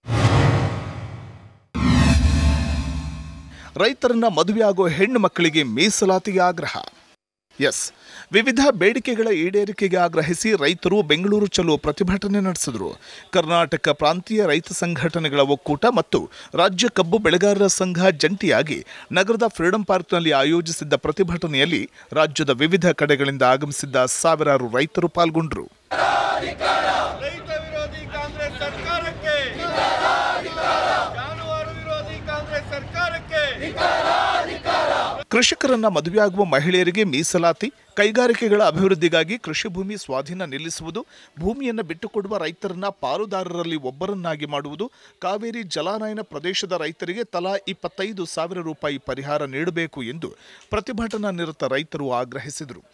ರೈತರನ್ನ ಮದುವೆಯಾಗೋ ಹೆಣ್ಣು ಮಕ್ಕಳಿಗೆ ಮೀಸಲಾತಿಗೆ ಆಗ್ರಹ ಎಸ್ ವಿವಿಧ ಬೇಡಿಕೆಗಳ ಈಡೇರಿಕೆಗೆ ಆಗ್ರಹಿಸಿ ರೈತರು ಬೆಂಗಳೂರು ಚಲೋ ಪ್ರತಿಭಟನೆ ನಡೆಸಿದರು ಕರ್ನಾಟಕ ಪ್ರಾಂತೀಯ ರೈತ ಸಂಘಟನೆಗಳ ಒಕ್ಕೂಟ ಮತ್ತು ರಾಜ್ಯ ಕಬ್ಬು ಬೆಳೆಗಾರರ ಸಂಘ ಜಂಟಿಯಾಗಿ ನಗರದ ಫ್ರೀಡಂ ಪಾರ್ಕ್ನಲ್ಲಿ ಆಯೋಜಿಸಿದ್ದ ಪ್ರತಿಭಟನೆಯಲ್ಲಿ ರಾಜ್ಯದ ವಿವಿಧ ಕಡೆಗಳಿಂದ ಆಗಮಿಸಿದ್ದ ಸಾವಿರಾರು ರೈತರು ಪಾಲ್ಗೊಂಡರು ರೈತ ವಿರೋಧಿ ಕಾಂಗ್ರೆಸ್ ಸರ್ಕಾರಕ್ಕೆ ಜಾನುವಾರು ವಿರೋಧಿ ಕಾಂಗ್ರೆಸ್ ಸರ್ಕಾರಕ್ಕೆ ಕೃಷಿಕರನ್ನ ಮದುವೆಯಾಗುವ ಮಹಿಳೆಯರಿಗೆ ಮೀಸಲಾತಿ ಕೈಗಾರಿಕೆಗಳ ಅಭಿವೃದ್ಧಿಗಾಗಿ ಕೃಷಿ ಭೂಮಿ ಸ್ವಾಧೀನ ನಿಲ್ಲಿಸುವುದು ಭೂಮಿಯನ್ನು ಬಿಟ್ಟುಕೊಡುವ ರೈತರನ್ನ ಪಾಲುದಾರರಲ್ಲಿ ಒಬ್ಬರನ್ನಾಗಿ ಮಾಡುವುದು ಕಾವೇರಿ ಜಲಾನಯನ ಪ್ರದೇಶದ ರೈತರಿಗೆ ತಲಾ ಇಪ್ಪತ್ತೈದು ಸಾವಿರ ರೂಪಾಯಿ ಪರಿಹಾರ ನೀಡಬೇಕು ಎಂದು ಪ್ರತಿಭಟನಾ ನಿರತ ರೈತರು ಆಗ್ರಹಿಸಿದರು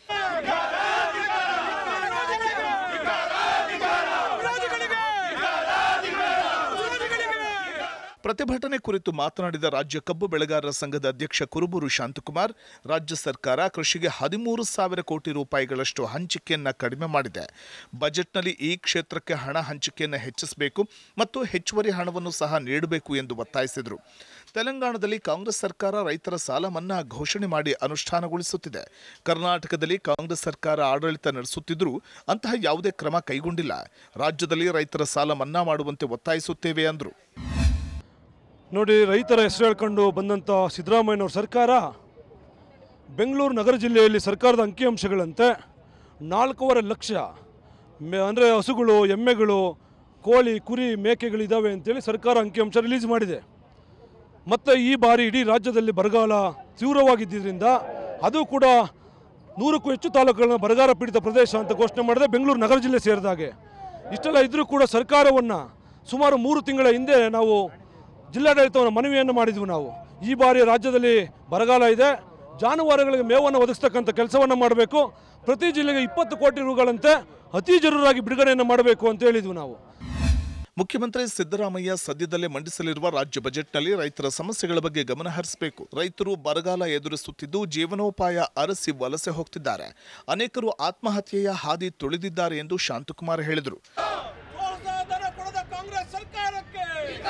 ಪ್ರತಿಭಟನೆ ಕುರಿತು ಮಾತನಾಡಿದ ರಾಜ್ಯ ಕಬ್ಬು ಬೆಳೆಗಾರರ ಸಂಘದ ಅಧ್ಯಕ್ಷ ಕುರುಬೂರು ಶಾಂತಕುಮಾರ್ ರಾಜ್ಯ ಸರ್ಕಾರ ಕೃಷಿಗೆ ಹದಿಮೂರು ಸಾವಿರ ಕೋಟಿ ರೂಪಾಯಿಗಳಷ್ಟು ಹಂಚಿಕೆಯನ್ನ ಕಡಿಮೆ ಮಾಡಿದೆ ಬಜೆಟ್ನಲ್ಲಿ ಈ ಕ್ಷೇತ್ರಕ್ಕೆ ಹಣ ಹಂಚಿಕೆಯನ್ನು ಹೆಚ್ಚಿಸಬೇಕು ಮತ್ತು ಹೆಚ್ಚುವರಿ ಹಣವನ್ನು ಸಹ ನೀಡಬೇಕು ಎಂದು ಒತ್ತಾಯಿಸಿದರು ತೆಲಂಗಾಣದಲ್ಲಿ ಕಾಂಗ್ರೆಸ್ ಸರ್ಕಾರ ರೈತರ ಸಾಲ ಮನ್ನಾ ಘೋಷಣೆ ಮಾಡಿ ಅನುಷ್ಠಾನಗೊಳಿಸುತ್ತಿದೆ ಕರ್ನಾಟಕದಲ್ಲಿ ಕಾಂಗ್ರೆಸ್ ಸರ್ಕಾರ ಆಡಳಿತ ನಡೆಸುತ್ತಿದ್ದರೂ ಅಂತಹ ಯಾವುದೇ ಕ್ರಮ ಕೈಗೊಂಡಿಲ್ಲ ರಾಜ್ಯದಲ್ಲಿ ರೈತರ ಸಾಲ ಮನ್ನಾ ಮಾಡುವಂತೆ ಒತ್ತಾಯಿಸುತ್ತೇವೆ ಅಂದರು ನೋಡಿ ರೈತರ ಹೆಸರು ಹೇಳ್ಕೊಂಡು ಬಂದಂಥ ಸಿದ್ದರಾಮಯ್ಯನವ್ರ ಸರ್ಕಾರ ಬೆಂಗಳೂರು ನಗರ ಜಿಲ್ಲೆಯಲ್ಲಿ ಸರ್ಕಾರದ ಅಂಕಿಅಂಶಗಳಂತೆ ನಾಲ್ಕೂವರೆ ಲಕ್ಷ ಮೆ ಅಂದರೆ ಹಸುಗಳು ಎಮ್ಮೆಗಳು ಕೋಳಿ ಕುರಿ ಮೇಕೆಗಳಿದ್ದಾವೆ ಅಂತೇಳಿ ಸರ್ಕಾರ ಅಂಕಿಅಂಶ ರಿಲೀಸ್ ಮಾಡಿದೆ ಮತ್ತು ಈ ಬಾರಿ ಇಡೀ ರಾಜ್ಯದಲ್ಲಿ ಬರಗಾಲ ತೀವ್ರವಾಗಿದ್ದರಿಂದ ಅದು ಕೂಡ ನೂರಕ್ಕೂ ಹೆಚ್ಚು ತಾಲೂಕುಗಳನ್ನ ಬರಗಾಲ ಪೀಡಿತ ಪ್ರದೇಶ ಅಂತ ಘೋಷಣೆ ಮಾಡಿದೆ ಬೆಂಗಳೂರು ನಗರ ಜಿಲ್ಲೆ ಸೇರಿದಾಗೆ ಇಷ್ಟೆಲ್ಲ ಇದ್ದರೂ ಕೂಡ ಸರ್ಕಾರವನ್ನು ಸುಮಾರು ಮೂರು ತಿಂಗಳ ಹಿಂದೆ ನಾವು ಜಿಲ್ಲಾಡಳಿತವನ್ನು ಮನವಿಯನ್ನು ಮಾಡಿದ್ವಿ ನಾವು ಈ ಬಾರಿ ರಾಜ್ಯದಲ್ಲಿ ಬರಗಾಲ ಇದೆ ಜಾನುವಾರುಗಳಿಗೆ ಮೇವನ್ನು ಒದಗಿಸ್ತಕ್ಕಂಥ ಕೆಲಸವನ್ನು ಮಾಡಬೇಕು ಪ್ರತಿ ಜಿಲ್ಲೆಗೆ ಇಪ್ಪತ್ತು ಕೋಟಿ ರೂಗಳಂತೆ ಅತಿ ಜರೂರಾಗಿ ಬಿಡುಗಡೆಯನ್ನು ಮಾಡಬೇಕು ಅಂತ ಹೇಳಿದ್ವಿ ನಾವು ಮುಖ್ಯಮಂತ್ರಿ ಸಿದ್ದರಾಮಯ್ಯ ಸದ್ಯದಲ್ಲೇ ಮಂಡಿಸಲಿರುವ ರಾಜ್ಯ ಬಜೆಟ್ನಲ್ಲಿ ರೈತರ ಸಮಸ್ಯೆಗಳ ಬಗ್ಗೆ ಗಮನ ಹರಿಸಬೇಕು ರೈತರು ಬರಗಾಲ ಎದುರಿಸುತ್ತಿದ್ದು ಜೀವನೋಪಾಯ ಅರಸಿ ವಲಸೆ ಹೋಗ್ತಿದ್ದಾರೆ ಅನೇಕರು ಆತ್ಮಹತ್ಯೆಯ ಹಾದಿ ತುಳಿದಿದ್ದಾರೆ ಎಂದು ಶಾಂತಕುಮಾರ್ ಹೇಳಿದರು ಪ್ರೋತ್ಸಾಹಧನ ಕೊಡದ ಕಾಂಗ್ರೆಸ್ ಸರ್ಕಾರಕ್ಕೆ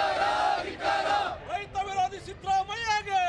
ರೈತ ವಿರೋಧಿ ಸಿದ್ದರಾಮಯ್ಯಗೆ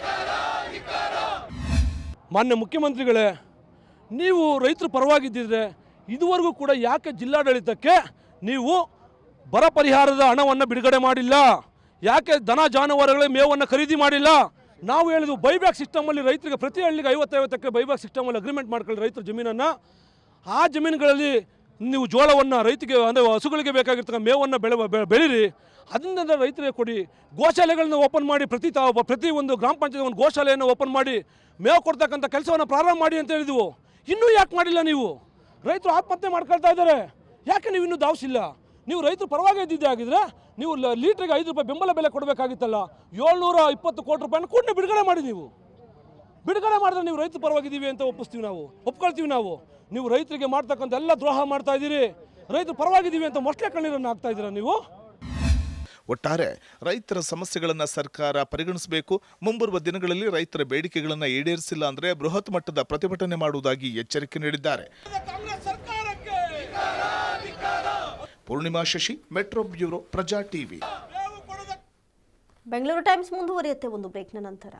ಮಾನ್ಯ ಮುಖ್ಯಮಂತ್ರಿಗಳೇ ನೀವು ರೈತರ ಪರವಾಗಿದ್ದಿದ್ರೆ ಇದುವರೆಗೂ ಕೂಡ ಯಾಕೆ ಜಿಲ್ಲಾಡಳಿತಕ್ಕೆ ನೀವು ಬರ ಪರಿಹಾರದ ಹಣವನ್ನು ಬಿಡುಗಡೆ ಮಾಡಿಲ್ಲ ಯಾಕೆ ದನ ಜಾನುವಾರುಗಳಿಗೆ ಮೇವನ್ನು ಖರೀದಿ ಮಾಡಿಲ್ಲ ನಾವು ಹೇಳಿದ್ವು ಬೈಬ್ಯಾಕ್ ಸಿಸ್ಟಮಲ್ಲಿ ರೈತರಿಗೆ ಪ್ರತಿ ಹಳ್ಳಿಗೆ ಐವತ್ತೈವತ್ತು ಎಕರೆ ಬೈಬ್ಯಾಕ್ ಸಿಸ್ಟಮಲ್ಲಿ ಅಗ್ರಿಮೆಂಟ್ ಮಾಡ್ಕೊಳ್ಳಿ ರೈತರ ಜಮೀನನ್ನು ಆ ಜಮೀನುಗಳಲ್ಲಿ ನೀವು ಜೋಳವನ್ನು ರೈತಿಗೆ ಅಂದರೆ ಹಸುಗಳಿಗೆ ಬೇಕಾಗಿರ್ತಕ್ಕ ಮೇವನ್ನು ಬೆಳೆ ಬೆ- ಬೆಳೀರಿ ಅದರಿಂದ ರೈತರಿಗೆ ಕೊಡಿ ಗೋಶಾಲೆಗಳನ್ನ ಓಪನ್ ಮಾಡಿ ಪ್ರತಿ ತಾ ಪ್ರತಿ ಒಂದು ಗ್ರಾಮ ಪಂಚಾಯತ್ ಒಂದು ಗೋಶಾಲೆಯನ್ನು ಓಪನ್ ಮಾಡಿ ಮೇವು ಕೊಡ್ತಕ್ಕಂಥ ಕೆಲಸವನ್ನು ಪ್ರಾರಂಭ ಮಾಡಿ ಅಂತ ಹೇಳಿದ್ವು ಇನ್ನೂ ಯಾಕೆ ಮಾಡಿಲ್ಲ ನೀವು ರೈತರು ಆತ್ಮಹತ್ಯೆ ಮಾಡ್ಕೊಳ್ತಾ ಇದ್ದಾರೆ ಯಾಕೆ ನೀವು ಇನ್ನೂ ಧಾವಿಸಿಲ್ಲ ನೀವು ರೈತರು ಪರವಾಗಿ ಇದ್ದಿದ್ದೆ ಆಗಿದ್ರೆ ನೀವು ಲ- ಲೀಟ್ರಿಗೆ ಐದು ರೂಪಾಯಿ ಬೆಂಬಲ ಬೆಲೆ ಕೊಡಬೇಕಾಗಿತ್ತಲ್ಲ ಏಳ್ನೂರ ಇಪ್ಪತ್ತು ಕೋಟಿ ರೂಪಾಯಿನ ಕೂಡಲೇ ಬಿಡುಗಡೆ ಮಾಡಿ ನೀವು ಬಿಡುಗಡೆ ಮಾಡಿದ್ರೆ ನೀವು ರೈತ ಪರವಾಗಿದ್ದೀವಿ ಅಂತ ಒಪ್ಪಿಸ್ತೀವಿ ನಾವು ಒಪ್ಕೊಳ್ತೀವಿ ನಾವು ನೀವು ರೈತರಿಗೆ ಮಾಡ್ತಕ್ಕಂಥ ಎಲ್ಲ ದ್ರೋಹ ಮಾಡ್ತಾ ಇದ್ದೀರಿ ರೈತರು ಪರವಾಗಿದ್ದೀವಿ ಅಂತ ಮೊಸಳೆ ಕಣ್ಣೀರನ್ನು ಹಾಕ್ತಾ ಇದ್ದೀರಾ ನೀವು ಒಟ್ಟಾರೆ ರೈತರ ಸಮಸ್ಯೆಗಳನ್ನು ಸರ್ಕಾರ ಪರಿಗಣಿಸಬೇಕು ಮುಂಬರುವ ದಿನಗಳಲ್ಲಿ ರೈತರ ಬೇಡಿಕೆಗಳನ್ನು ಈಡೇರಿಸಿಲ್ಲ ಅಂದರೆ ಬೃಹತ್ ಮಟ್ಟದ ಪ್ರತಿಭಟನೆ ಮಾಡುವುದಾಗಿ ಎಚ್ಚರಿಕೆ ನೀಡಿದ್ದಾರೆ ಕಾಂಗ್ರೆಸ್ ಸರ್ಕಾರಕ್ಕೆ Poornima Shashi metro bureau Praja TV ಮೇವು ಕೊಡದ ಬೆಂಗಳೂರು ಟೈಮ್ಸ್ ಮುಂದುವರಿಯುತ್ತೆ ಒಂದು ಬ್ರೇಕ್ನ ನಂತರ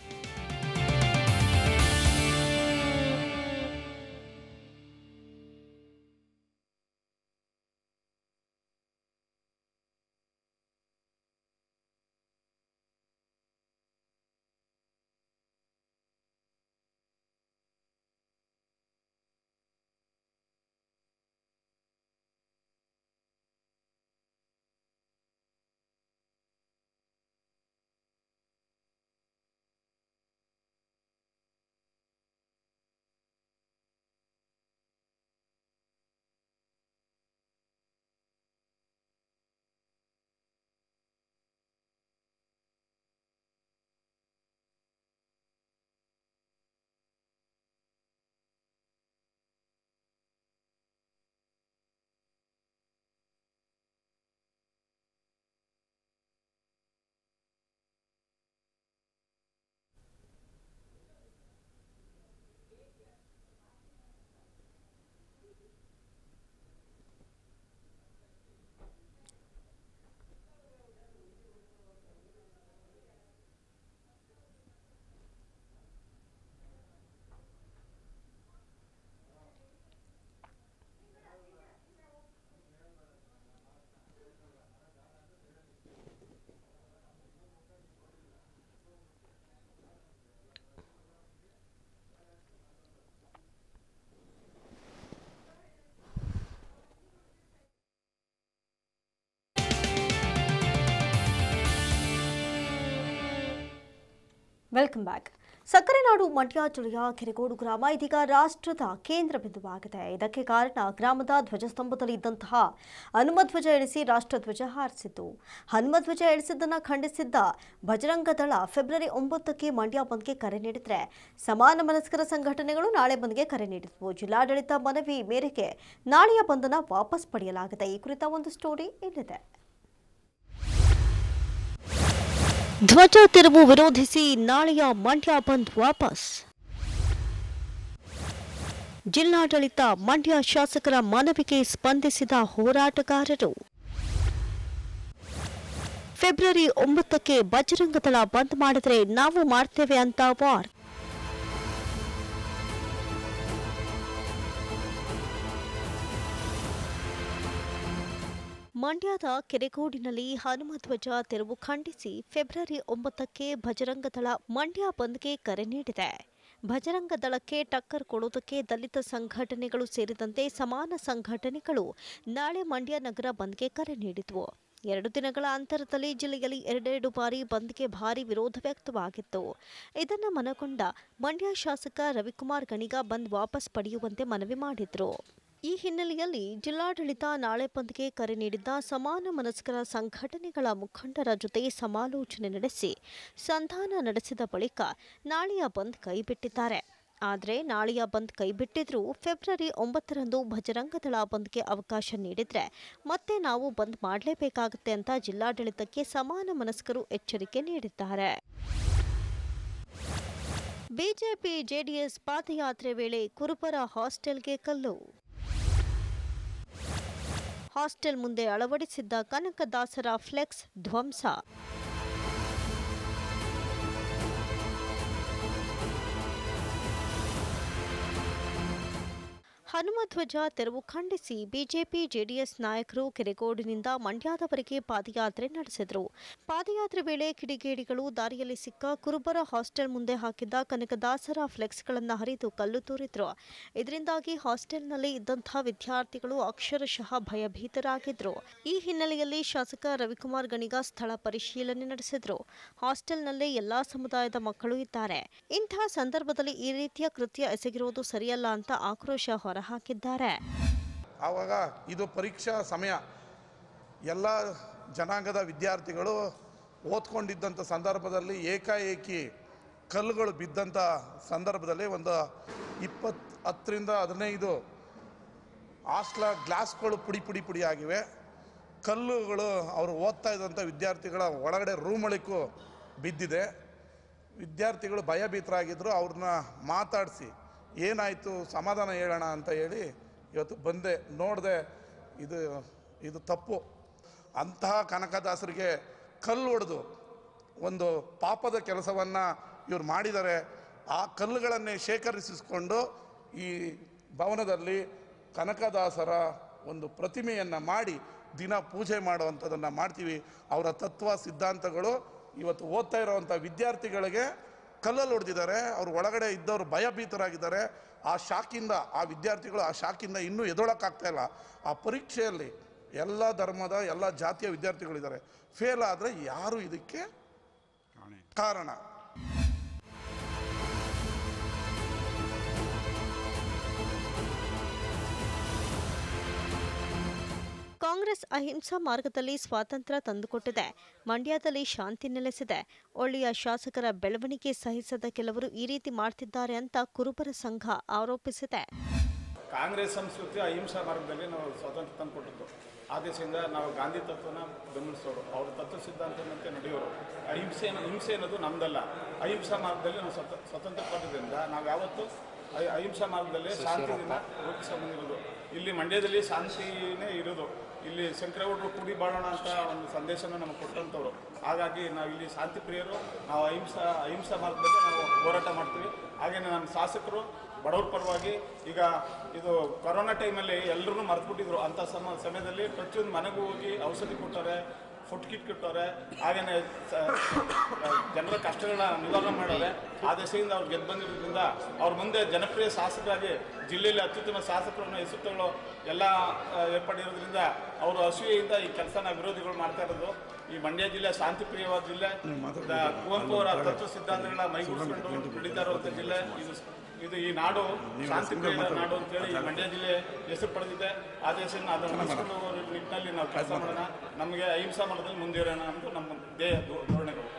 ವೆಲ್ಕಮ್ ಬ್ಯಾಕ್ ಸಕ್ಕರೆ ನಾಡು ಮಂಡ್ಯ ಜಿಲ್ಲೆಯ ಕೆರೆಗೋಡು ಗ್ರಾಮ ಇದೀಗ ರಾಷ್ಟ್ರದ ಕೇಂದ್ರ ಬಿಂದುವಾಗಿದೆ ಇದಕ್ಕೆ ಕಾರಣ ಗ್ರಾಮದ ಧ್ವಜಸ್ತಂಭದಲ್ಲಿ ಇದ್ದಂತಹ ಹನುಮಧ್ವಜ ಇಳಿಸಿ ರಾಷ್ಟ್ರಧ್ವಜ ಹಾರಿಸಿದ್ದು ಹನುಮಧ್ವಜ ಇಳಿಸಿದ್ದನ್ನು ಖಂಡಿಸಿದ್ದ ಬಜರಂಗ ದಳ ಫೆಬ್ರವರಿ ಒಂಬತ್ತಕ್ಕೆ ಮಂಡ್ಯ ಬಂದ್ಗೆ ಕರೆ ನೀಡಿದ್ರೆ ಸಮಾನ ಮನಸ್ಕರ ಸಂಘಟನೆಗಳು ನಾಳೆ ಬಂದ್ಗೆ ಕರೆ ನೀಡಿದ್ವು ಜಿಲ್ಲಾಡಳಿತ ಮನವಿ ಮೇರೆಗೆ ನಾಳೆಯ ಬಂಧನ ವಾಪಸ್ ಪಡೆಯಲಾಗಿದೆ ಈ ಕುರಿತ ಒಂದು ಸ್ಟೋರಿ ಇಲ್ಲಿದೆ ಧ್ವಜ ತಿರುವು ವಿರೋಧಿಸಿ ನಾಳೆಯ ಮಂಡ್ಯ ಬಂದ್ ವಾಪಸ್ ಜಿಲ್ಲಾಡಳಿತ ಮಂಡ್ಯ ಶಾಸಕರ ಮನವಿಗೆ ಸ್ಪಂದಿಸಿದ ಹೋರಾಟಗಾರರು ಫೆಬ್ರವರಿ ಒಂಬತ್ತಕ್ಕೆ ಬಜರಂಗದಳ ಬಂದ್ ಮಾಡಿದರೆ ನಾವು ಮಾಡ್ತೇವೆ ಅಂತ ವಾರ್ ಮಂಡ್ಯದ ಕೆರೆಗೋಡಿನಲ್ಲಿ ಹನುಮಧ್ವಜ ತೆರವು ಖಂಡಿಸಿ ಫೆಬ್ರವರಿ ಒಂಬತ್ತಕ್ಕೆ ಬಜರಂಗದಳ ಮಂಡ್ಯ ಬಂದ್ಗೆ ಕರೆ ನೀಡಿದೆ ಬಜರಂಗ ದಳಕ್ಕೆ ಟಕ್ಕರ್ ಕೊಡುವುದಕ್ಕೆ ದಲಿತ ಸಂಘಟನೆಗಳು ಸೇರಿದಂತೆ ಸಮಾನ ಸಂಘಟನೆಗಳು ನಾಳೆ ಮಂಡ್ಯ ನಗರ ಬಂದ್ಗೆ ಕರೆ ನೀಡಿದ್ವು ಎರಡು ದಿನಗಳ ಅಂತರದಲ್ಲಿ ಜಿಲ್ಲೆಯಲ್ಲಿ ಎರಡೆರಡು ಬಾರಿ ಬಂದ್ಗೆ ಭಾರಿ ವಿರೋಧ ವ್ಯಕ್ತವಾಗಿತ್ತು ಇದನ್ನು ಮನಗೊಂಡ ಮಂಡ್ಯ ಶಾಸಕ ರವಿಕುಮಾರ್ ಗಣಿಗ ಬಂದ್ ವಾಪಸ್ ಪಡೆಯುವಂತೆ ಮನವಿ ಮಾಡಿದ್ರು ಈ ಹಿನ್ನೆಲೆಯಲ್ಲಿ ಜಿಲ್ಲಾಡಳಿತ ನಾಳೆ ಬಂದ್ಗೆ ಕರೆ ನೀಡಿದ್ದ ಸಮಾನ ಮನಸ್ಕರ ಸಂಘಟನೆಗಳ ಮುಖಂಡರ ಜೊತೆ ಸಮಾಲೋಚನೆ ನಡೆಸಿ ಸಂಧಾನ ನಡೆಸಿದ ಬಳಿಕ ನಾಳೆಯ ಬಂದ್ ಕೈಬಿಟ್ಟಿದ್ದಾರೆ ಆದರೆ ನಾಳೆಯ ಬಂದ್ ಕೈಬಿಟ್ಟಿದ್ರೂ ಫೆಬ್ರವರಿ ಒಂಬತ್ತರಂದು ಭಜರಂಗದಳ ಬಂದ್ಗೆ ಅವಕಾಶ ನೀಡಿದ್ರೆ ಮತ್ತೆ ನಾವು ಬಂದ್ ಮಾಡಲೇಬೇಕಾಗುತ್ತೆ ಅಂತ ಜಿಲ್ಲಾಡಳಿತಕ್ಕೆ ಸಮಾನ ಮನಸ್ಕರು ಎಚ್ಚರಿಕೆ ನೀಡಿದ್ದಾರೆ ಬಿಜೆಪಿ ಜೆಡಿಎಸ್ ಪಾದಯಾತ್ರೆ ವೇಳೆ ಕುರುಬರ ಹಾಸ್ಟೆಲ್ಗೆ ಕಲ್ಲು ಹಾಸ್ಟೆಲ್ ಮುಂದೆ ಅಳವಡಿಸಿದ್ದ ಕನಕದಾಸರ ಫ್ಲೆಕ್ಸ್ ಧ್ವಂಸ ಹನುಮಧ್ವಜ ತೆರವು ಖಂಡಿಸಿ ಬಿಜೆಪಿ ಜೆಡಿಎಸ್ ನಾಯಕರು ಕೆರೆಗೋಡಿನಿಂದ ಮಂಡ್ಯದವರೆಗೆ ಪಾದಯಾತ್ರೆ ನಡೆಸಿದರು ಪಾದಯಾತ್ರೆ ವೇಳೆ ಕಿಡಿಗೇಡಿಗಳು ದಾರಿಯಲ್ಲಿ ಸಿಕ್ಕ ಕುರುಬರ ಹಾಸ್ಟೆಲ್ ಮುಂದೆ ಹಾಕಿದ್ದ ಕನಕದಾಸರ ಫ್ಲೆಕ್ಸ್ಗಳನ್ನು ಹರಿದು ಕಲ್ಲು ತೂರಿದ್ರು ಇದರಿಂದಾಗಿ ಹಾಸ್ಟೆಲ್ನಲ್ಲಿ ಇದ್ದಂತಹ ವಿದ್ಯಾರ್ಥಿಗಳು ಅಕ್ಷರಶಃ ಭಯಭೀತರಾಗಿದ್ರು ಈ ಹಿನ್ನೆಲೆಯಲ್ಲಿ ಶಾಸಕ ರವಿಕುಮಾರ್ ಗಣಿಗ ಸ್ಥಳ ಪರಿಶೀಲನೆ ನಡೆಸಿದ್ರು ಹಾಸ್ಟೆಲ್ನಲ್ಲೇ ಎಲ್ಲಾ ಸಮುದಾಯದ ಮಕ್ಕಳು ಇದ್ದಾರೆ ಇಂತಹ ಸಂದರ್ಭದಲ್ಲಿ ಈ ರೀತಿಯ ಕೃತ್ಯ ಎಸಗಿರುವುದು ಸರಿಯಲ್ಲ ಅಂತ ಆಕ್ರೋಶ ಹೊರಹಾಕಿದ್ದಾರೆ ಆವಾಗ ಇದು ಪರೀಕ್ಷಾ ಸಮಯ ಎಲ್ಲ ಜನಾಂಗದ ವಿದ್ಯಾರ್ಥಿಗಳು ಓದ್ಕೊಂಡಿದ್ದಂಥ ಸಂದರ್ಭದಲ್ಲಿ ಏಕಾಏಕಿ ಕಲ್ಲುಗಳು ಬಿದ್ದಂಥ ಸಂದರ್ಭದಲ್ಲಿ ಒಂದು ಇಪ್ಪತ್ತು ಹತ್ತರಿಂದ ಹದಿನೈದು ಹಾಸ್ಟ್ಲ ಗ್ಲಾಸ್ಗಳು ಪುಡಿ ಪುಡಿ ಪುಡಿ ಆಗಿವೆ ಕಲ್ಲುಗಳು ಅವರು ಓದ್ತಾ ಇದ್ದಂಥ ವಿದ್ಯಾರ್ಥಿಗಳ ಒಳಗಡೆ ರೂಮಳಿಗೂ ಬಿದ್ದಿದೆ ವಿದ್ಯಾರ್ಥಿಗಳು ಭಯಭೀತರಾಗಿದ್ದರು ಅವ್ರನ್ನ ಮಾತಾಡಿಸಿ ಏನಾಯಿತು ಸಮಾಧಾನ ಹೇಳೋಣ ಅಂತ ಹೇಳಿ ಇವತ್ತು ಬಂದೆ ನೋಡಿದೆ ಇದು ಇದು ತಪ್ಪು ಅಂತಹ ಕನಕದಾಸರಿಗೆ ಕಲ್ಲು ಹೊಡೆದು ಒಂದು ಪಾಪದ ಕೆಲಸವನ್ನು ಇವ್ರು ಮಾಡಿದ್ದಾರೆ ಆ ಕಲ್ಲುಗಳನ್ನೇ ಶೇಖರಿಸಿಕೊಂಡು ಈ ಭವನದಲ್ಲಿ ಕನಕದಾಸರ ಒಂದು ಪ್ರತಿಮೆಯನ್ನು ಮಾಡಿ ದಿನ ಪೂಜೆ ಮಾಡುವಂಥದ್ದನ್ನು ಮಾಡ್ತೀವಿ ಅವರ ತತ್ವ ಸಿದ್ಧಾಂತಗಳು ಇವತ್ತು ಓದ್ತಾ ಇರೋವಂಥ ವಿದ್ಯಾರ್ಥಿಗಳಿಗೆ ಕಲ್ಲಲ್ಲಿ ಹೊಡೆದಿದ್ದಾರೆ ಅವ್ರ ಒಳಗಡೆ ಇದ್ದವರು ಭಯಭೀತರಾಗಿದ್ದಾರೆ ಆ ಶಾಕಿಂದ ಆ ವಿದ್ಯಾರ್ಥಿಗಳು ಆ ಶಾಕಿಂದ ಇನ್ನೂ ಎದೊಳಕ್ಕಾಗ್ತಾ ಇಲ್ಲ ಆ ಪರೀಕ್ಷೆಯಲ್ಲಿ ಎಲ್ಲ ಧರ್ಮದ ಎಲ್ಲ ಜಾತಿಯ ವಿದ್ಯಾರ್ಥಿಗಳಿದ್ದಾರೆ ಫೇಲ್ ಆದರೆ ಯಾರು ಇದಕ್ಕೆ ಕಾರಣ ಕಾಂಗ್ರೆಸ್ ಅಹಿಂಸಾ ಮಾರ್ಗದಲ್ಲಿ ಸ್ವಾತಂತ್ರ್ಯ ತಂದುಕೊಟ್ಟಿದೆ ಮಂಡ್ಯದಲ್ಲಿ ಶಾಂತಿ ನೆಲೆಸಿದೆ ಒಳ್ಳೆಯ ಶಾಸಕರ ಬೆಳವಣಿಗೆ ಸಹಿಸದ ಕೆಲವರು ಈ ರೀತಿ ಮಾಡ್ತಿದ್ದಾರೆ ಅಂತ ಕುರುಬರ ಸಂಘ ಆರೋಪಿಸಿದೆ ಕಾಂಗ್ರೆಸ್ ಸಂಸ್ಕೃತಿ ಅಹಿಂಸಾ ಮಾರ್ಗದಲ್ಲಿ ನಾವು ಸ್ವಾತಂತ್ರ್ಯ ತಂದುಕೊಟ್ಟಿದ್ದು ಆ ದಿಸೆಯಿಂದ ನಾವು ಗಾಂಧಿ ತತ್ವನ ಬೆಂಬಲಿಸೋರು ಅವ್ರ ತತ್ವ ಸಿದ್ಧಾಂತದಂತೆ ನಡೆಯೋರು ಅಹಿಂಸೆ ಹಿಂಸೆ ಅನ್ನೋದು ನಮ್ದಲ್ಲ ಅಹಿಂಸಾ ಮಾರ್ಗದಲ್ಲಿ ನಾವು ಸ್ವತ ಸ್ವತಂತ್ರ ಪಡೆದ್ರಿಂದ ನಾವು ಯಾವತ್ತೂ ಅಹಿ- ಅಹಿಂಸಾ ಮಾರ್ಗದಲ್ಲಿ ಶಾಂತಿಯಿಂದ ರೂಪಿಸ್ಕೊಂಡು ಬಂದಿರೋದು ಇಲ್ಲಿ ಮಂಡ್ಯದಲ್ಲಿ ಶಾಂತಿನೇ ಇರೋದು ಇಲ್ಲಿ ಶಂಕರಗೌಡರು ಕೂಡಿ ಬಾಳೋಣ ಅಂತ ಒಂದು ಸಂದೇಶನ ನಮಗೆ ಕೊಟ್ಟಂಥವ್ರು ಹಾಗಾಗಿ ನಾವು ಇಲ್ಲಿ ಶಾಂತಿ ಪ್ರಿಯರು ನಾವು ಅಹಿಂಸಾ ಅಹಿಂಸಾ ಮಾರ್ಗದಲ್ಲಿ ನಾವು ಹೋರಾಟ ಮಾಡ್ತೀವಿ ಹಾಗೆಯೇ ನಮ್ಮ ಶಾಸಕರು ಬಡವ್ರ ಪರವಾಗಿ ಈಗ ಇದು ಕೊರೋನಾ ಟೈಮಲ್ಲಿ ಎಲ್ಲರೂ ಮರ್ತ್ಬಿಟ್ಟಿದ್ರು ಅಂಥ ಸಮ ಸಮಯದಲ್ಲಿ ಪ್ರತಿಯೊಂದು ಮನೆಗೂ ಹೋಗಿ ಔಷಧಿ ಕೊಟ್ಟವ್ರೆ ಫುಡ್ ಕಿಟ್ ಕೊಟ್ಟವ್ರೆ ಹಾಗೆಯೇ ಸ- ಜನರ ಕಷ್ಟಗಳನ್ನ ನಿವಾರಣೆ ಮಾಡವ್ರೆ ಆ ದೆಸೆಯಿಂದ ಅವ್ರು ಗೆದ್ದು ಬಂದಿರೋದ್ರಿಂದ ಅವ್ರ ಮುಂದೆ ಜನಪ್ರಿಯ ಶಾಸಕರಾಗಿ ಜಿಲ್ಲೆಯಲ್ಲಿ ಅತ್ಯುತ್ತಮ ಶಾಸಕರನ್ನು ಹೆಸರುಗಳು ಎಲ್ಲ ಆ, ಏರ್ಪಡಿರೋದ್ರಿಂದ ಅವರು ಅಸೂಯೆಯಿಂದ ಈ ಕೆಲಸನ ವಿರೋಧಿಗಳು ಮಾಡ್ತಾ ಇರೋದು ಈ ಮಂಡ್ಯ ಜಿಲ್ಲೆ ಶಾಂತಿಪ್ರಿಯವಾದ ಜಿಲ್ಲೆ ದ- ಕುವೆಂಪು ಅವರ ತತ್ವ ಸಿದ್ಧಾಂತಗಳನ್ನ ಮೈಗೂಡಿಸ್ಕೊಂಡು ನಡೀತಾ ಇರುವಂಥ ಜಿಲ್ಲೆ ಇದು ಇದು ಈ ನಾಡು ಶಾಂತಿಪ್ರಿಯ ನಾಡು ಅಂತೇಳಿ ಈ ಮಂಡ್ಯ ಜಿಲ್ಲೆ ಹೆಸರು ಪಡೆದಿದೆ ಆ ದೇಶನ ಅದನ್ನು ಉಳಿಸ್ಕೊಂಡು ಹೋಗೋ ನಿಟ್ಟಿನಲ್ಲಿ ನಾವು ಕೆಲಸ ಮಾಡೋಣ ನಮಗೆ ಅಹಿಂಸಾ ಮಾರ್ಗದಲ್ಲಿ ಮುಂದಿರೋಣ ಅಂತ ನಮ್ಮ ಧ್ಯೇಯ ಧೋ- ಧೋರಣೆಗಳು